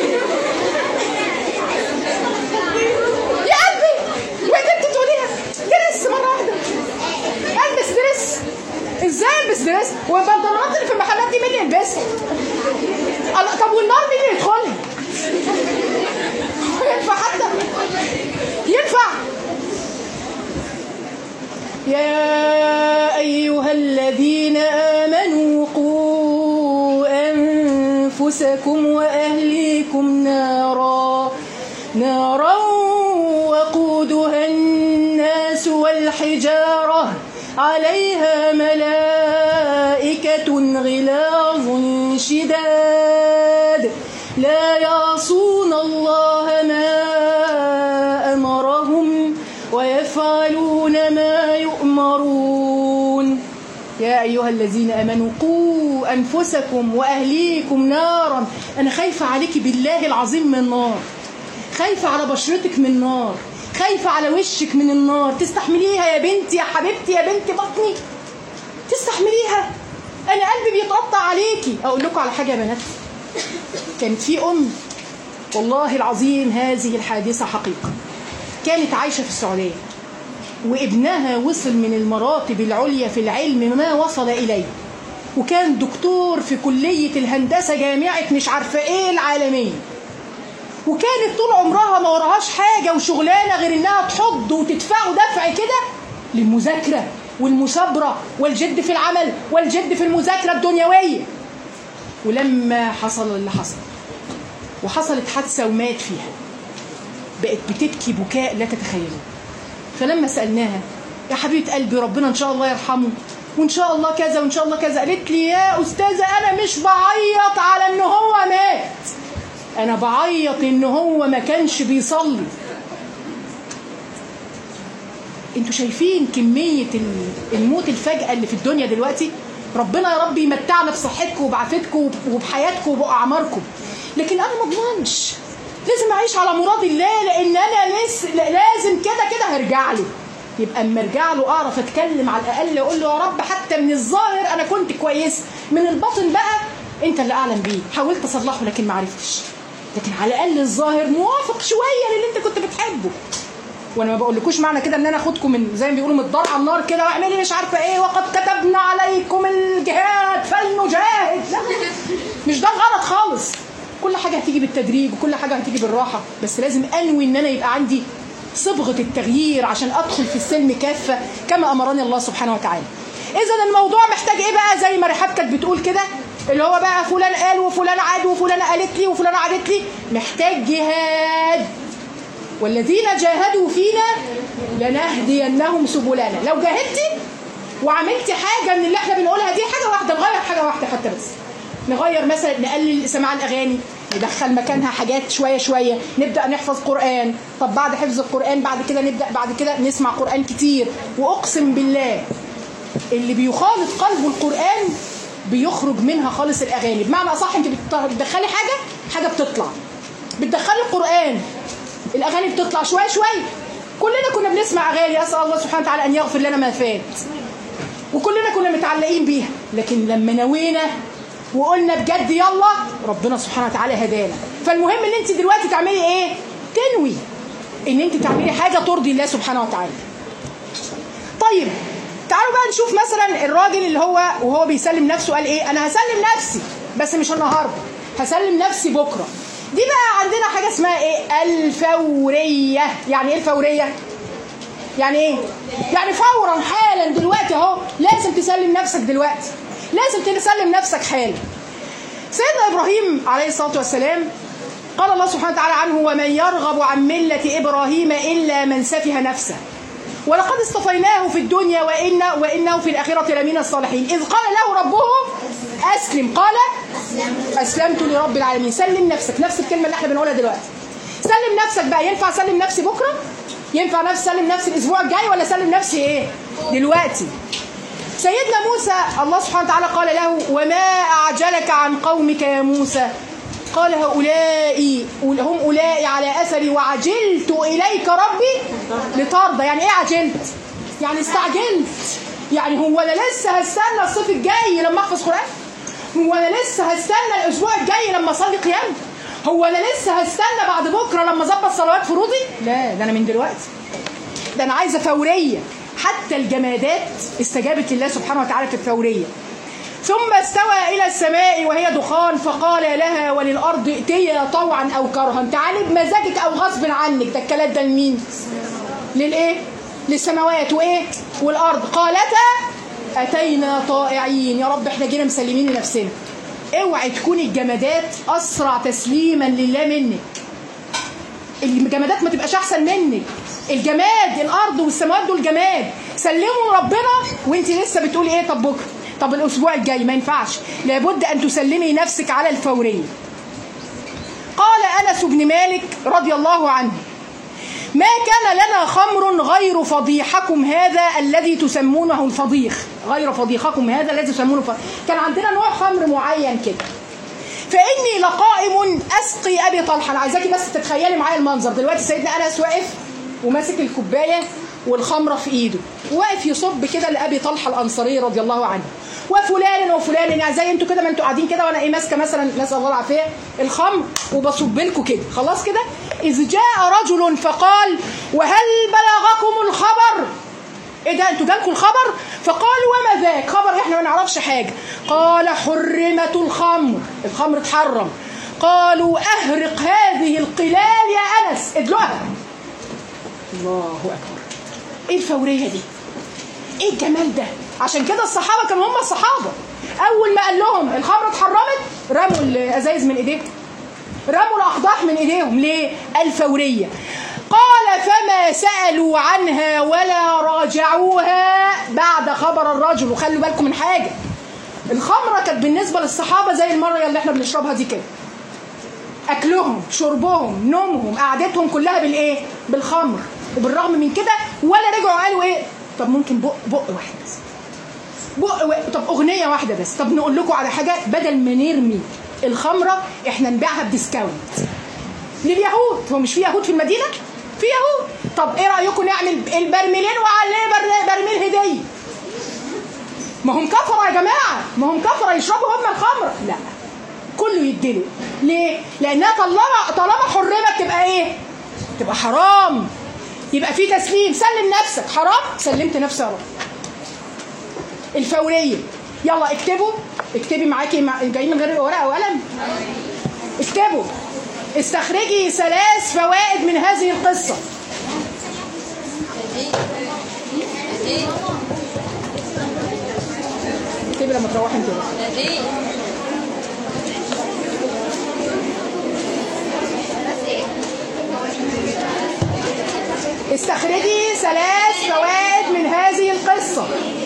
يا قلبي وقدرت تقوليها درس مره واحده البس درس ازاي البس درس والبنطلونات اللي في المحلات دي مين اللي يلبسها الله طب والنار مين اللي يدخلها ينفع حتى ينفع يا أيها الذين آمنوا قوا أنفسكم وأهليكم نارا نارا وقودها الناس والحجارة عليها ملائكة غلاظ شداد لا يعصون الله ما أمرهم ويفعلون ما يؤمرون يا أيها الذين آمنوا قوا أنفسكم وأهليكم نارا أنا خايفة عليك بالله العظيم من النار خايفة على بشرتك من النار خايفة على وشك من النار تستحمليها يا بنتي يا حبيبتي يا بنت بطني تستحمليها أنا قلبي بيتقطع عليكي أقول لكم على حاجة يا بنات كانت في أم والله العظيم هذه الحادثة حقيقة كانت عايشة في السعودية وابنها وصل من المراتب العليا في العلم ما وصل إليه وكان دكتور في كلية الهندسة جامعة مش عارفة ايه العالمية وكانت طول عمرها ما وراهاش حاجة وشغلانة غير انها تحض وتدفعه دفع كده للمذاكرة والمثابرة والجد في العمل والجد في المذاكرة الدنيوية ولما حصل اللي حصل وحصلت حادثة ومات فيها بقت بتبكي بكاء لا تتخيلوه فلما سألناها يا حبيبة قلبي ربنا إن شاء الله يرحمه وإن شاء الله كذا وإن شاء الله كذا قالت لي يا أستاذة أنا مش بعيط على إن هو مات أنا بعيط إن هو ما كانش بيصلي انتوا شايفين كمية ال- الموت الفجأة اللي في الدنيا دلوقتي ربنا يا رب يمتعنا بصحتكم وبعافيتكم وبحياتكم وبأعماركم لكن أنا ما اضمنش لازم أعيش على مراد الله لأن أنا لس لازم كده كده هرجع له يبقى اما ارجع له اعرف اتكلم على الاقل اقول له يا رب حتى من الظاهر انا كنت كويس من الباطن بقى انت اللي اعلم بيه حاولت اصلحه لكن ما عرفتش لكن على الاقل الظاهر موافق شويه للي انت كنت بتحبه وانا ما بقولكوش معنى كده ان انا اخدكم من زي ما بيقولوا من الدار على النار كده واعملي مش عارفه ايه وقد كتبنا عليكم الجهاد فلنجاهد لا مش ده الغلط خالص كل حاجه هتيجي بالتدريج وكل حاجه هتيجي بالراحه بس لازم انوي ان انا يبقى عندي صبغه التغيير عشان ادخل في السلم كافه كما امرني الله سبحانه وتعالى اذا الموضوع محتاج ايه بقى زي ما رحاب كانت بتقول كده اللي هو بقى فلان قال وفلان عاد وفلان قالت لي وفلان عادت لي محتاج جهاد والذين جاهدوا فينا لنهدينهم سبلنا لو جاهدتي وعملتي حاجه من اللي احنا بنقولها دي حاجه واحده نغير حاجه واحده حتى بس نغير مثلا نقلل سماع الاغاني ندخل مكانها حاجات شويه شويه نبدا نحفظ قران طب بعد حفظ القران بعد كده نبدا بعد كده نسمع قران كتير واقسم بالله اللي بيخالط قلبه القران بيخرج منها خالص الاغاني بمعنى اصح انت بت- بتدخلي حاجه حاجه بتطلع بتدخلي القران الاغاني بتطلع شويه شويه كلنا كنا بنسمع اغاني اسال الله سبحانه وتعالى ان يغفر لنا ما فات وكلنا كنا متعلقين بيها لكن لما نوينا وقلنا بجد يلا ربنا سبحانه وتعالى هدانا فالمهم ان انت دلوقتي تعملي ايه تنوي ان انت تعملي حاجه ترضي الله سبحانه وتعالى طيب تعالوا بقى نشوف مثلا الراجل اللي هو وهو بيسلم نفسه قال ايه انا هسلم نفسي بس مش النهارده هسلم نفسي بكره دي بقى عندنا حاجه اسمها ايه الفوريه يعني ايه الفوريه يعني ايه يعني فورا حالا دلوقتي اهو لازم تسلم نفسك دلوقتي لازم تسلم نفسك حالا سيدنا ابراهيم عليه الصلاه والسلام قال الله سبحانه وتعالى عنه ومن يرغب عن مله ابراهيم الا من سفه نفسه ولقد اصطفيناه في الدنيا وإن وإنه في الآخرة لمن الصالحين إذ قال له ربه أسلم قال أسلمت لرب العالمين سلم نفسك نفس الكلمة اللي احنا بنقولها دلوقتي سلم نفسك بقى ينفع أسلم نفسي بكرة ينفع نفسي سلم نفسي الأسبوع الجاي ولا سلم نفسي إيه دلوقتي سيدنا موسى الله سبحانه وتعالى قال له وما أعجلك عن قومك يا موسى قال هؤلاء هم أولئك على أثري وعجلت إليك ربي لترضى يعني إيه عجلت؟ يعني استعجلت يعني هو أنا لسه هستنى الصيف الجاي لما أحفظ قرآن؟ هو أنا لسه هستنى الأسبوع الجاي لما أصلي قيام؟ هو أنا لسه هستنى بعد بكرة لما أظبط صلوات فروضي؟ لا ده أنا من دلوقتي ده أنا عايزة فورية حتى الجمادات استجابت لله سبحانه وتعالى في الفورية ثم استوى إلى السماء وهي دخان فقال لها وللأرض ائتيا طوعا أو كرها تعالي بمزاجك أو غصب عنك ده الكلام ده لمين؟ للإيه؟ للسماوات وإيه؟ والأرض قالتا أتينا طائعين يا رب احنا جينا مسلمين لنفسنا اوعي تكون الجمادات أسرع تسليما لله منك الجمادات ما تبقاش أحسن منك الجماد الأرض والسماوات دول جماد سلموا ربنا وانت لسه بتقولي ايه طب بكره طب الاسبوع الجاي ما ينفعش لابد ان تسلمي نفسك على الفوريه قال انس بن مالك رضي الله عنه ما كان لنا خمر غير فضيحكم هذا الذي تسمونه الفضيخ غير فضيحكم هذا الذي تسمونه الفضيخ كان عندنا نوع خمر معين كده فاني لقائم اسقي ابي طلحه انا عايزاكي بس تتخيلي معايا المنظر دلوقتي سيدنا انس واقف وماسك الكوبايه والخمره في ايده واقف يصب كده لابي طلحه الانصاري رضي الله عنه وفلان وفلان يعني زي انتوا كده ما انتوا قاعدين كده وانا ايه ماسكه مثلا نسال الله العافيه الخمر وبصب لكم كده خلاص كده اذ جاء رجل فقال وهل بلغكم الخبر ايه ده انتوا جالكم الخبر فقالوا وما ذاك خبر احنا ما نعرفش حاجه قال حرمت الخمر الخمر اتحرم قالوا اهرق هذه القلال يا انس ادلقها الله اكبر ايه الفوريه دي ايه الجمال ده عشان كده الصحابه كانوا هم الصحابه اول ما قال لهم الخمر اتحرمت رموا الازايز من ايديهم رموا الاقداح من ايديهم ليه الفوريه قال فما سالوا عنها ولا راجعوها بعد خبر الرجل وخلوا بالكم من حاجه الخمره كانت بالنسبه للصحابه زي المره اللي احنا بنشربها دي كده اكلهم شربهم نومهم قعدتهم كلها بالايه بالخمر وبالرغم من كده ولا رجعوا قالوا ايه طب ممكن بق بق واحد بس بق و... طب اغنيه واحده بس طب نقول لكم على حاجه بدل ما نرمي الخمره احنا نبيعها بديسكاونت لليهود هو مش في يهود في المدينه في يهود طب ايه رايكم نعمل البرميلين وعليه بر... برميل هديه ما هم كفره يا جماعه ما هم كفره يشربوا هم الخمره لا كله يدلوا ليه لانها طالما طالما حرمت تبقى ايه تبقى حرام يبقى في تسليم سلم نفسك حرام سلمت نفسي يا رب الفوريه يلا اكتبوا اكتبي معاكي مع... جايين من غير ورقه وقلم اكتبوا استخرجي ثلاث فوائد من هذه القصه اكتبي لما تروحي انت بقى. استخرجي ثلاث فوائد من هذه القصة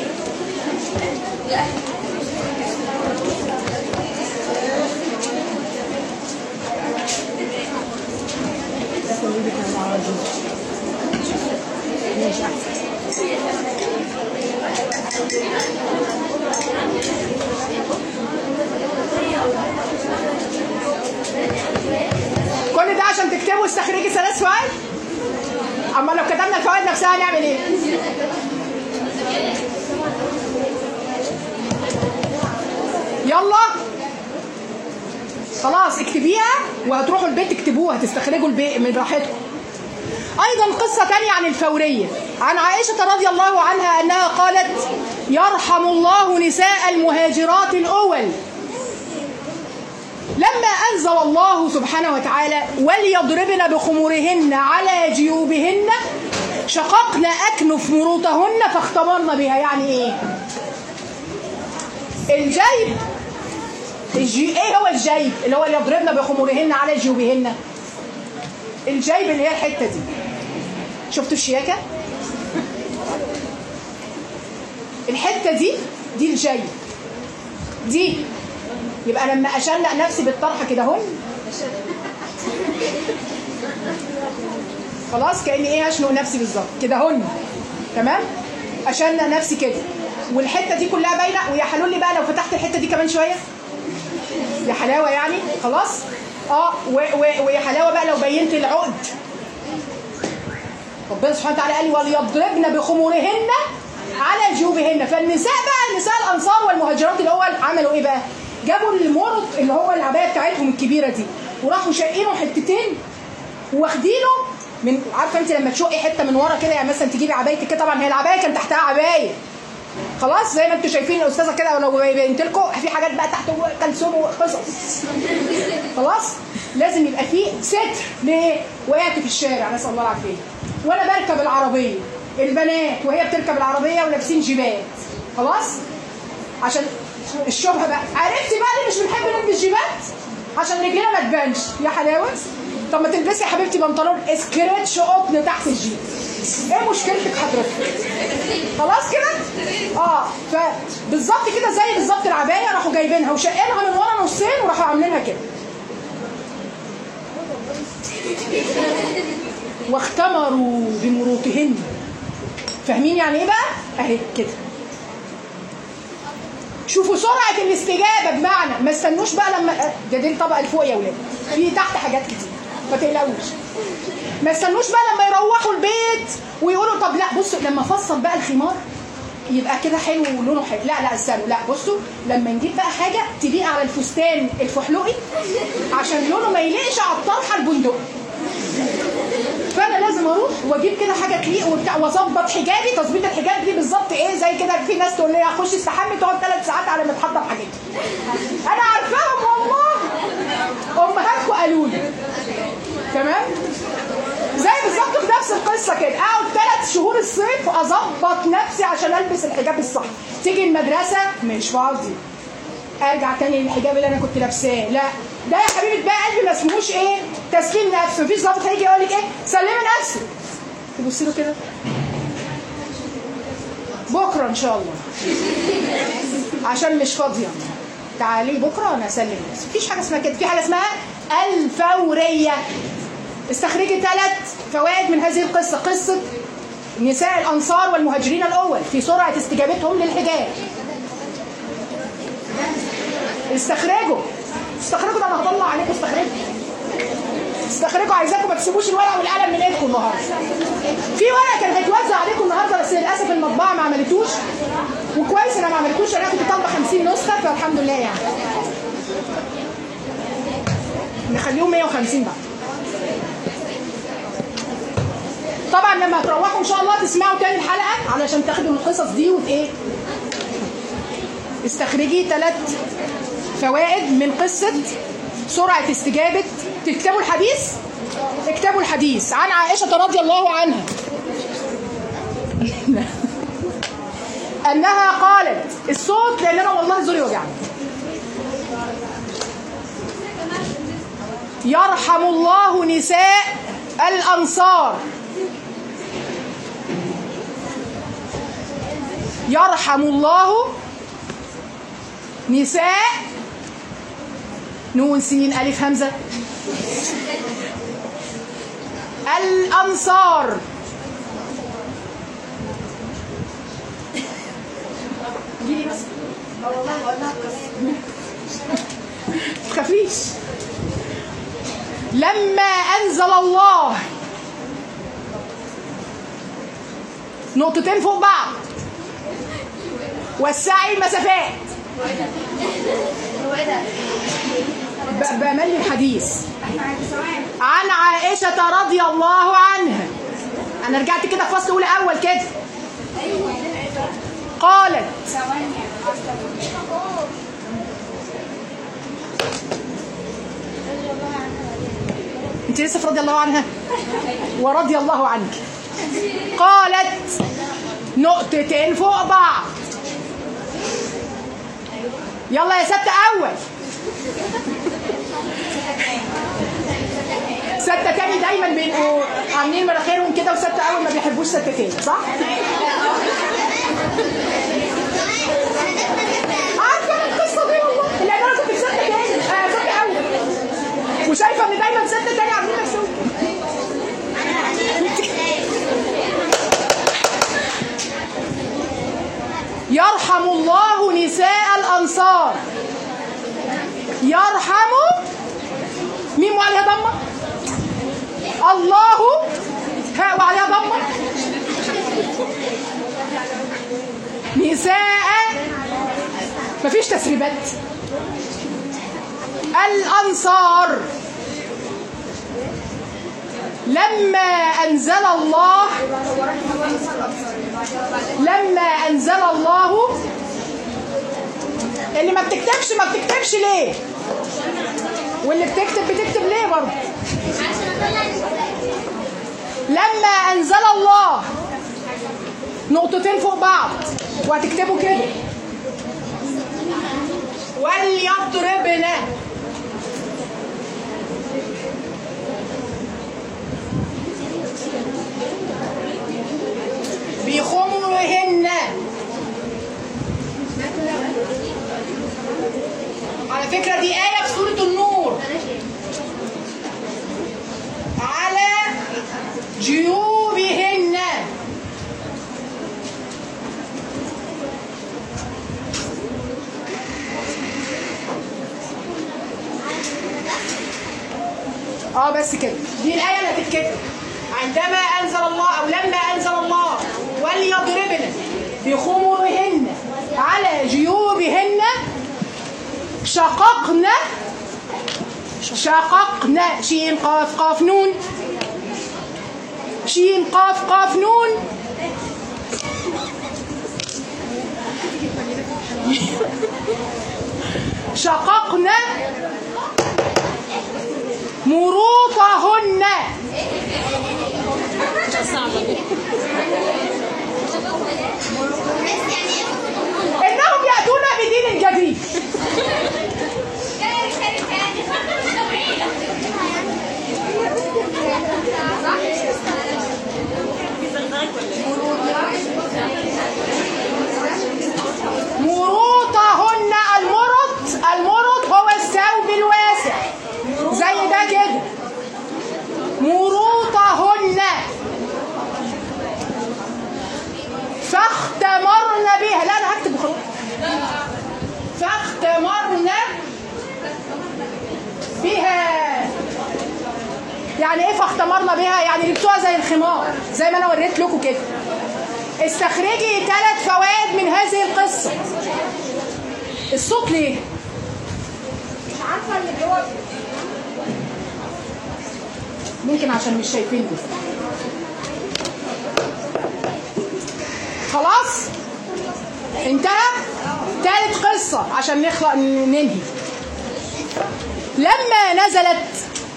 ماشي أحسن. كل ده عشان تكتبوا استخرجي ثلاث فوائد اما لو كتبنا الفوائد نفسها هنعمل ايه يلا خلاص اكتبيها وهتروحوا البيت تكتبوها تستخرجوا البيت من براحتكم ايضا قصه تانية عن الفوريه عن عائشه رضي الله عنها انها قالت يرحم الله نساء المهاجرات الاول لما أنزل الله سبحانه وتعالى وليضربن بخمورهن على جيوبهن شققنا أكنف مروطهن فاختبرنا بها يعني إيه الجيب الجي... ايه هو الجيب اللي هو اللي يضربن بخمورهن على جيوبهن الجيب اللي هي الحته دي شفتوا الشياكه الحته دي دي الجيب دي يبقى لما اشنق نفسي بالطرحه كده هن خلاص كاني ايه اشنق نفسي بالظبط كده هن تمام اشنق نفسي كده والحته دي كلها باينه ويا حلول لي بقى لو فتحت الحته دي كمان شويه يا حلاوه يعني خلاص اه و و ويا حلاوه بقى لو بينت العقد ربنا سبحانه وتعالى قال وليضربن بخمورهن على جيوبهن فالنساء بقى نساء الانصار والمهاجرات الاول عملوا ايه بقى؟ جابوا المرط اللي هو العبايه بتاعتهم الكبيره دي وراحوا شاقينه حتتين واخدينه من عارفه انت لما تشقي حته من ورا كده يعني مثلا تجيبي عبايتك كده طبعا هي العبايه كان تحتها عبايه خلاص زي ما انتم شايفين الاستاذه كده لو بينت لكم في حاجات بقى تحت كلثوم وقصص خلاص لازم يبقى في ستر ليه؟ وقعت في الشارع نسال الله العافيه وانا بركب العربيه البنات وهي بتركب العربيه ولابسين جيبات خلاص عشان الشبهه بقى عرفتي بقى ليه مش بنحب نلبس جيبات عشان رجلنا ما تبانش يا حلاوه طب ما تلبسي يا حبيبتي بنطلون اسكريتش قطن تحت الجيب ايه مشكلتك حضرتك خلاص كده اه فبالظبط كده زي بالظبط العبايه راحوا جايبينها وشقينها من ورا نصين وراحوا عاملينها كده واختمروا بمروطهن فاهمين يعني ايه بقى اهي كده شوفوا سرعة الاستجابة بمعنى ما استنوش بقى لما ده دي الطبقة اللي فوق يا ولاد في تحت حاجات كتير ما تقلقوش ما استنوش بقى لما يروحوا البيت ويقولوا طب لا بصوا لما فصل بقى الخمار يبقى كده حلو ولونه حلو لا لا استنوا لا بصوا لما نجيب بقى حاجه تليق على الفستان الفحلوقي عشان لونه ما يليقش على الطرحه البندقي فانا لازم اروح واجيب كده حاجه تليق وبتاع واظبط حجابي تظبيط الحجاب دي بالظبط ايه زي كده في ناس تقول لي اخش استحمي تقعد ثلاث ساعات على ما تحضر حاجتي انا عارفاهم والله امهاتكم قالوا لي تمام زي بالظبط في نفس القصه كده اقعد ثلاث شهور الصيف اظبط نفسي عشان البس الحجاب الصح تيجي المدرسه مش فاضي ارجع تاني للحجاب اللي انا كنت لابساه لا ده يا حبيبه بقى قلبي ما اسمهوش ايه تسليم نفس مفيش ظابط هيجي يقول لك ايه سلمي نفسك تبصي له كده بكره ان شاء الله عشان مش فاضيه تعالي بكره انا اسلم نفسي مفيش حاجه اسمها كده في حاجه اسمها الفوريه استخرجي ثلاث فوائد من هذه القصه قصه نساء الانصار والمهاجرين الاول في سرعه استجابتهم للحجاب استخرجوا استخرجوا ده انا هطلع عليكم استخرجوا استخرجوا عايزاكم ما تسيبوش الورقه والقلم من ايدكم النهارده في ورقه كان هيتوزع عليكم النهارده بس للاسف المطبعه ما عملتوش وكويس انها ما عملتوش انا كنت طالبه 50 نسخه فالحمد لله يعني نخليهم 150 بقى طبعا لما تروحوا ان شاء الله تسمعوا تاني الحلقه علشان تاخدوا القصص دي وايه استخرجي ثلاث فوائد من قصه سرعه استجابه تكتبوا الحديث اكتبوا الحديث عن عائشه رضي الله عنها انها قالت الصوت لان انا والله زوري وجعني يرحم الله نساء الانصار يرحم الله نساء نون سين ألف همزة الأنصار جيلي بس تخافيش لما أنزل الله نقطتين فوق بعض وسعي المسافات ب- بملي الحديث عن عائشة رضي الله عنها أنا رجعت كده في فصل أولى أول كده قالت أنت لسه في رضي الله عنها ورضي الله عنك قالت نقطتين فوق بعض يلا يا ست اول ستة تاني دايما بيبقوا عاملين مناخيرهم كده وستة اول ما بيحبوش ستة تاني صح؟ عارفة أنا القصة دي والله لأن أنا كنت في ستة تاني آه ستة أول وشايفة إن دايما ستة تاني عاملين نفسهم يرحم الله نساء الأنصار يرحم مين وعليها ضمة؟ الله هاء وعليها ضمة نساء مفيش تسريبات الأنصار لما أنزل الله لما أنزل الله اللي ما بتكتبش ما بتكتبش ليه واللي بتكتب بتكتب ليه برضه لما أنزل الله نقطتين فوق بعض وهتكتبوا كده وليضربن بخمرهن على فكرة دي آية في سورة النور على جيوبهن اه بس كده دي الآية اللي هتتكتب عندما أنزل الله أو لما أنزل الله وليضربن بخمرهن على جيوبهن شققن شققن شين قاف قاف نون شين قاف قاف نون شققن مروطهن انهم ياتون بدين جديد مروطهن المرط المرط هو الثوب الواسع زي ده كده مروطهن فاختمرن بها لا انا هكتب وخلاص فاختمرن بها يعني ايه فاختمرنا بها يعني لبسوها زي الخمار زي ما انا وريت لكم كده استخرجي ثلاث فوائد من هذه القصه الصوت ليه مش عارفه اللي هو ممكن عشان مش شايفين دي خلاص انتهى تالت قصة عشان نخلق ننهي لما نزلت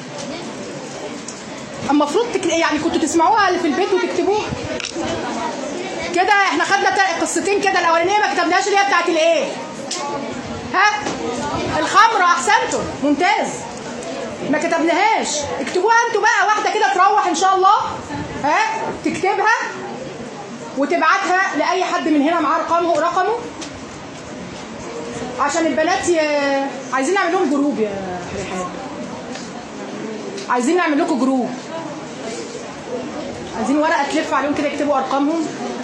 المفروض تك... يعني كنتوا تسمعوها اللي في البيت وتكتبوها كده احنا خدنا تا- قصتين كده الاولانيه ما كتبناش اللي هي بتاعت الايه ها الخمره احسنتم ممتاز ما كتبناهاش اكتبوها انتوا بقى واحده كده تروح ان شاء الله ها تكتبها وتبعتها لاي حد من هنا معاه رقمه رقمه عشان البنات ي... عايزين نعمل لهم جروب يا ريحان عايزين نعمل لكم جروب عايزين ورقه تلف عليهم كده يكتبوا ارقامهم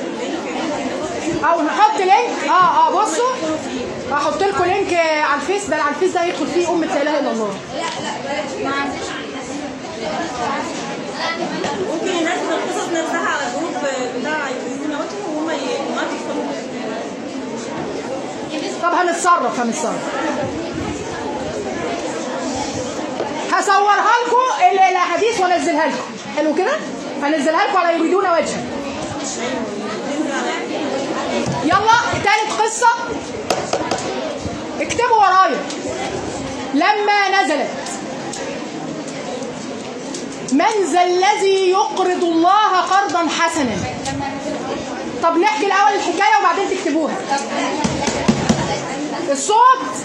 او نحط لينك اه اه بصوا هحط لكم لينك على الفيس ده على الفيس ده يدخل فيه امه لا اله الا الله ممكن ينزل القصص نفسها على جروب بتاع يوزينا وجهي وهم ي- ما تفهموا طب هنتصرف هنتصرف هصورها لكم ال- الاحاديث وانزلها لكم حلو كده هنزلها لكم على يريدون وجهه يلا تالت قصه اكتبوا ورايا لما نزلت من ذا الذي يقرض الله قرضا حسنا طب نحكي الاول الحكايه وبعدين تكتبوها الصوت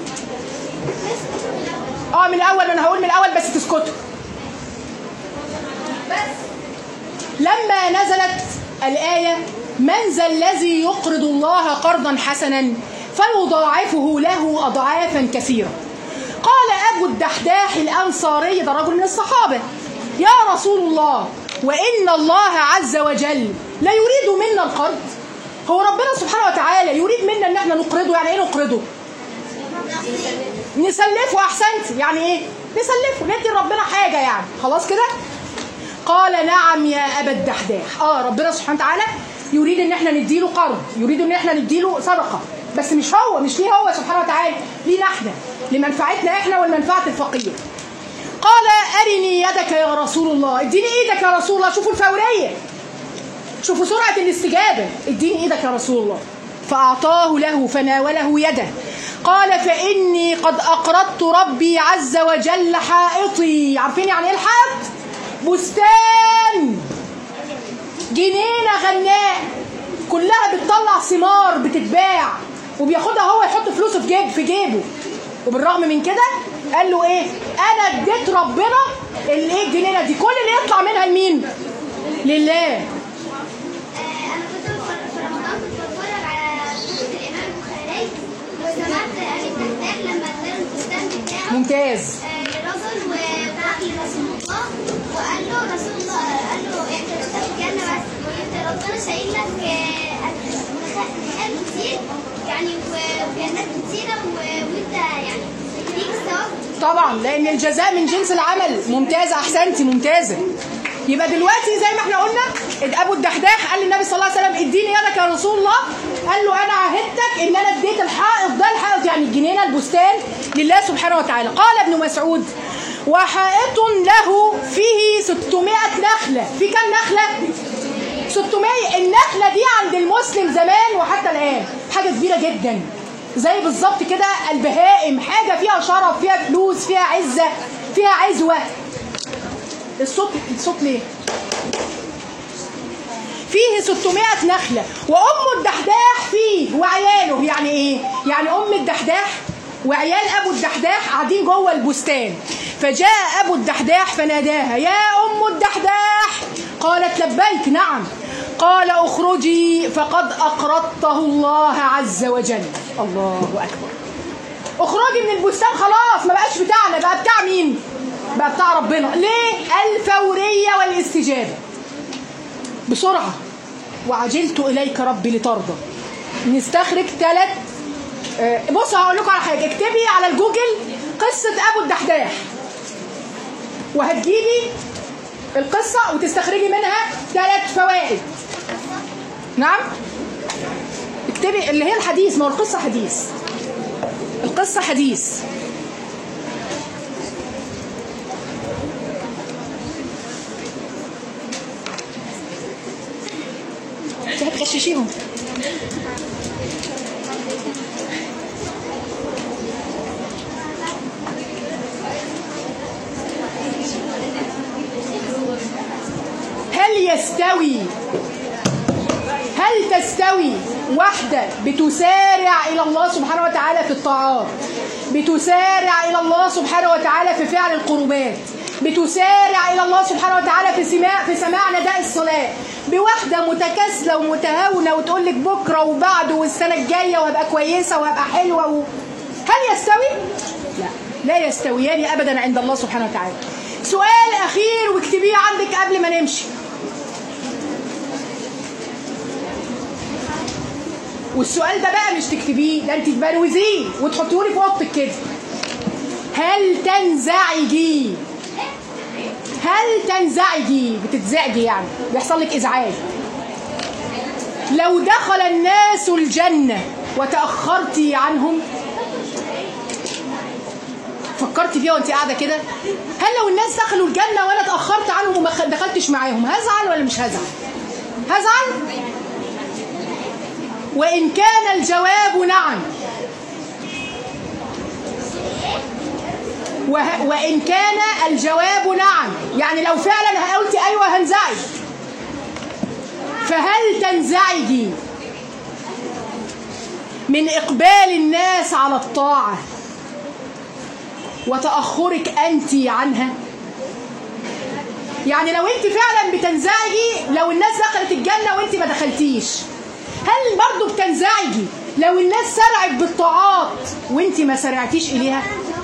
اه من الاول انا هقول من الاول بس تسكتوا لما نزلت الآية من ذا الذي يقرض الله قرضا حسنا فيضاعفه له أضعافا كثيرة قال أبو الدحداح الأنصاري ده رجل من الصحابة يا رسول الله وإن الله عز وجل لا يريد منا القرض هو ربنا سبحانه وتعالى يريد منا ان احنا نقرضه يعني ايه نقرضه نسلفه احسنت يعني ايه نسلفه ندي لربنا حاجه يعني خلاص كده قال نعم يا ابا الدحداح اه ربنا سبحانه وتعالى يريد ان احنا نديله قرض يريد ان احنا نديله صدقه بس مش هو مش ليه هو سبحانه وتعالى لينا احنا لمنفعتنا احنا ولمنفعه الفقير قال ارني يدك يا رسول الله اديني ايدك يا رسول الله شوفوا الفوريه شوفوا سرعه الاستجابه اديني ايدك يا رسول الله فاعطاه له فناوله يده قال فاني قد اقرضت ربي عز وجل حائطي عارفين يعني ايه الحائط بستان جنينه غناء كلها بتطلع ثمار بتتباع وبياخدها هو يحط فلوسه في جيب في جيبه وبالرغم من كده قال له ايه انا اديت ربنا الايه الجنينه دي كل اللي يطلع منها لمين لله انا كنت في رمضان كنت بتفرج على سورة الامام البخاري وسمعت ابي الدحداح لما اداله الفستان بتاعه ممتاز آه، لرجل وبعت لرسول الله وقال له رسول الله قال له انت تدخل الجنه بس وانت ربنا شايل لك آه، خير كتير يعني و- وجنات كتيره و- وانت يعني ليك الثواب طبعا لان الجزاء من جنس العمل ممتازه احسنتي ممتازه يبقى دلوقتي زي ما احنا قلنا ابو الدحداح قال للنبي صلى الله عليه وسلم اديني يدك يا رسول الله قال له انا عهدتك ان انا اديت الحائط ده الحائط يعني الجنينه البستان لله سبحانه وتعالى قال ابن مسعود وحائط له فيه 600 نخله في كم نخله 600 النخله دي عند المسلم زمان وحتى الان حاجه كبيره جدا زي بالظبط كده البهائم حاجه فيها شرف فيها فلوس فيها عزه فيها عزوه الصوت الصوت ليه فيه 600 نخله وام الدحداح فيه وعياله يعني ايه يعني ام الدحداح وعيال ابو الدحداح قاعدين جوه البستان فجاء ابو الدحداح فناداها يا ام الدحداح قالت لبيك نعم قال اخرجي فقد اقرضته الله عز وجل الله اكبر اخرجي من البستان خلاص ما بقاش بتاعنا بقى بتاع مين بقى بتاع ربنا ليه الفوريه والاستجابه بسرعه وعجلت اليك ربي لترضى نستخرج ثلاث بصوا هقول لكم على حاجه اكتبي على الجوجل قصه ابو الدحداح وهتجيبي القصه وتستخرجي منها ثلاث فوائد نعم اكتبي اللي هي الحديث ما هو القصه حديث القصه حديث انت هتغششيهم هل يستوي هل تستوي واحدة بتسارع إلى الله سبحانه وتعالى في الطاعات بتسارع إلى الله سبحانه وتعالى في فعل القربات بتسارع إلى الله سبحانه وتعالى في سماع في سماع نداء الصلاة بواحدة متكاسلة ومتهاونة وتقول لك بكرة وبعده والسنة الجاية وهبقى كويسة وهبقى حلوة و... هل يستوي؟ لا لا يستويان أبدا عند الله سبحانه وتعالى سؤال أخير واكتبيه عندك قبل ما نمشي والسؤال ده بقى مش تكتبيه ده انت تبروزيه وتحطيه لي في اوضتك كده هل تنزعجي هل تنزعجي بتتزعجي يعني بيحصل لك ازعاج لو دخل الناس الجنة وتأخرتي عنهم فكرتي فيها وانت قاعدة كده هل لو الناس دخلوا الجنة وانا اتأخرت عنهم وما دخلتش معاهم هزعل ولا مش هزعل هزعل وإن كان الجواب نعم وه... وإن كان الجواب نعم يعني لو فعلا قلت ايوه هنزعج فهل تنزعجي من اقبال الناس على الطاعه وتاخرك انت عنها يعني لو انت فعلا بتنزعجي لو الناس دخلت الجنه وانت ما دخلتيش هل برضو بتنزعجي لو الناس سرعت بالطاعات وانت ما سرعتيش اليها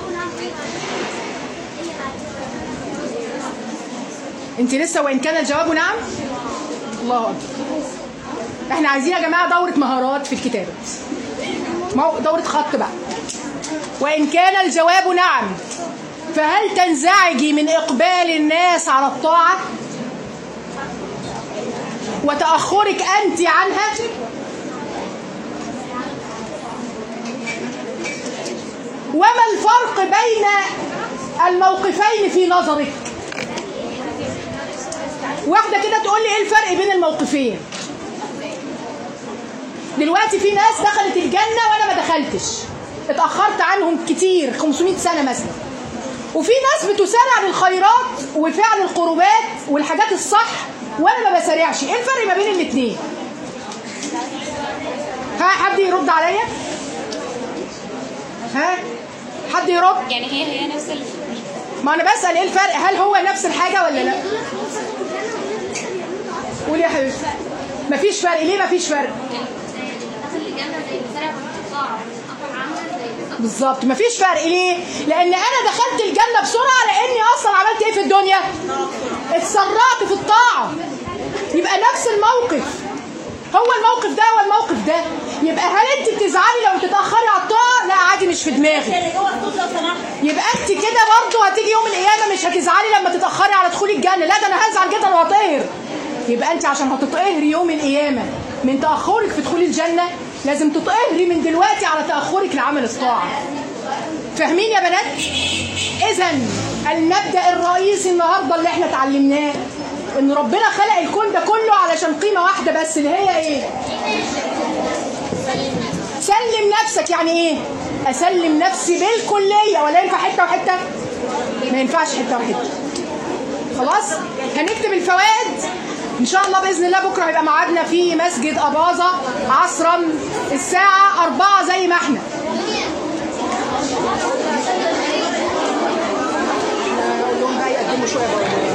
انت لسه وان كان الجواب نعم الله اكبر احنا عايزين يا جماعه دوره مهارات في الكتابه مو- دوره خط بقى وان كان الجواب نعم فهل تنزعجي من اقبال الناس على الطاعه وتاخرك انت عنها وما الفرق بين الموقفين في نظرك واحده كده تقول لي ايه الفرق بين الموقفين دلوقتي في ناس دخلت الجنه وانا ما دخلتش اتاخرت عنهم كتير 500 سنه مثلا وفي ناس بتسارع بالخيرات وفعل القربات والحاجات الصح وانا ما بسارعش ايه الفرق ما بين الاثنين ها حد يرد عليا ها حد يرد يعني هي هي نفس ال... ما انا بسال ايه الفرق هل هو نفس الحاجه ولا لا قولي يا حبيبتي مفيش فرق ليه مفيش فرق دخل الجنة زي بسرعة الطاعة أخر عمل زي بالظبط بالظبط مفيش فرق ليه لان انا دخلت الجنه بسرعه لاني اصلا عملت ايه في الدنيا اتسرعت في الطاعه يبقى نفس الموقف هو الموقف ده والموقف ده يبقى هل انت بتزعلي لو تتاخري على الطاعه لا عادي مش في دماغي اللي جوه الصوت لو سمحت يبقى انت كده برضه هتيجي يوم القيامه مش هتزعلي لما تتاخري على دخول الجنه لا ده انا هزعل جدا وهطهر يبقى انت عشان هتطهري يوم القيامه من تاخرك في دخول الجنه لازم تطهري من دلوقتي على تاخرك لعمل الطاعه فاهمين يا بنات اذا المبدا الرئيسي النهارده اللي احنا اتعلمناه ان ربنا خلق الكون ده كله علشان قيمه واحده بس اللي هي ايه سلم نفسك يعني ايه اسلم نفسي بالكليه ولا ينفع حته وحته ما ينفعش حته وحته خلاص هنكتب الفوائد ان شاء الله باذن الله بكره هيبقى ميعادنا في مسجد اباظه عصرا الساعه 4 زي ما احنا اقول لهم بقى يقدموا شويه برضه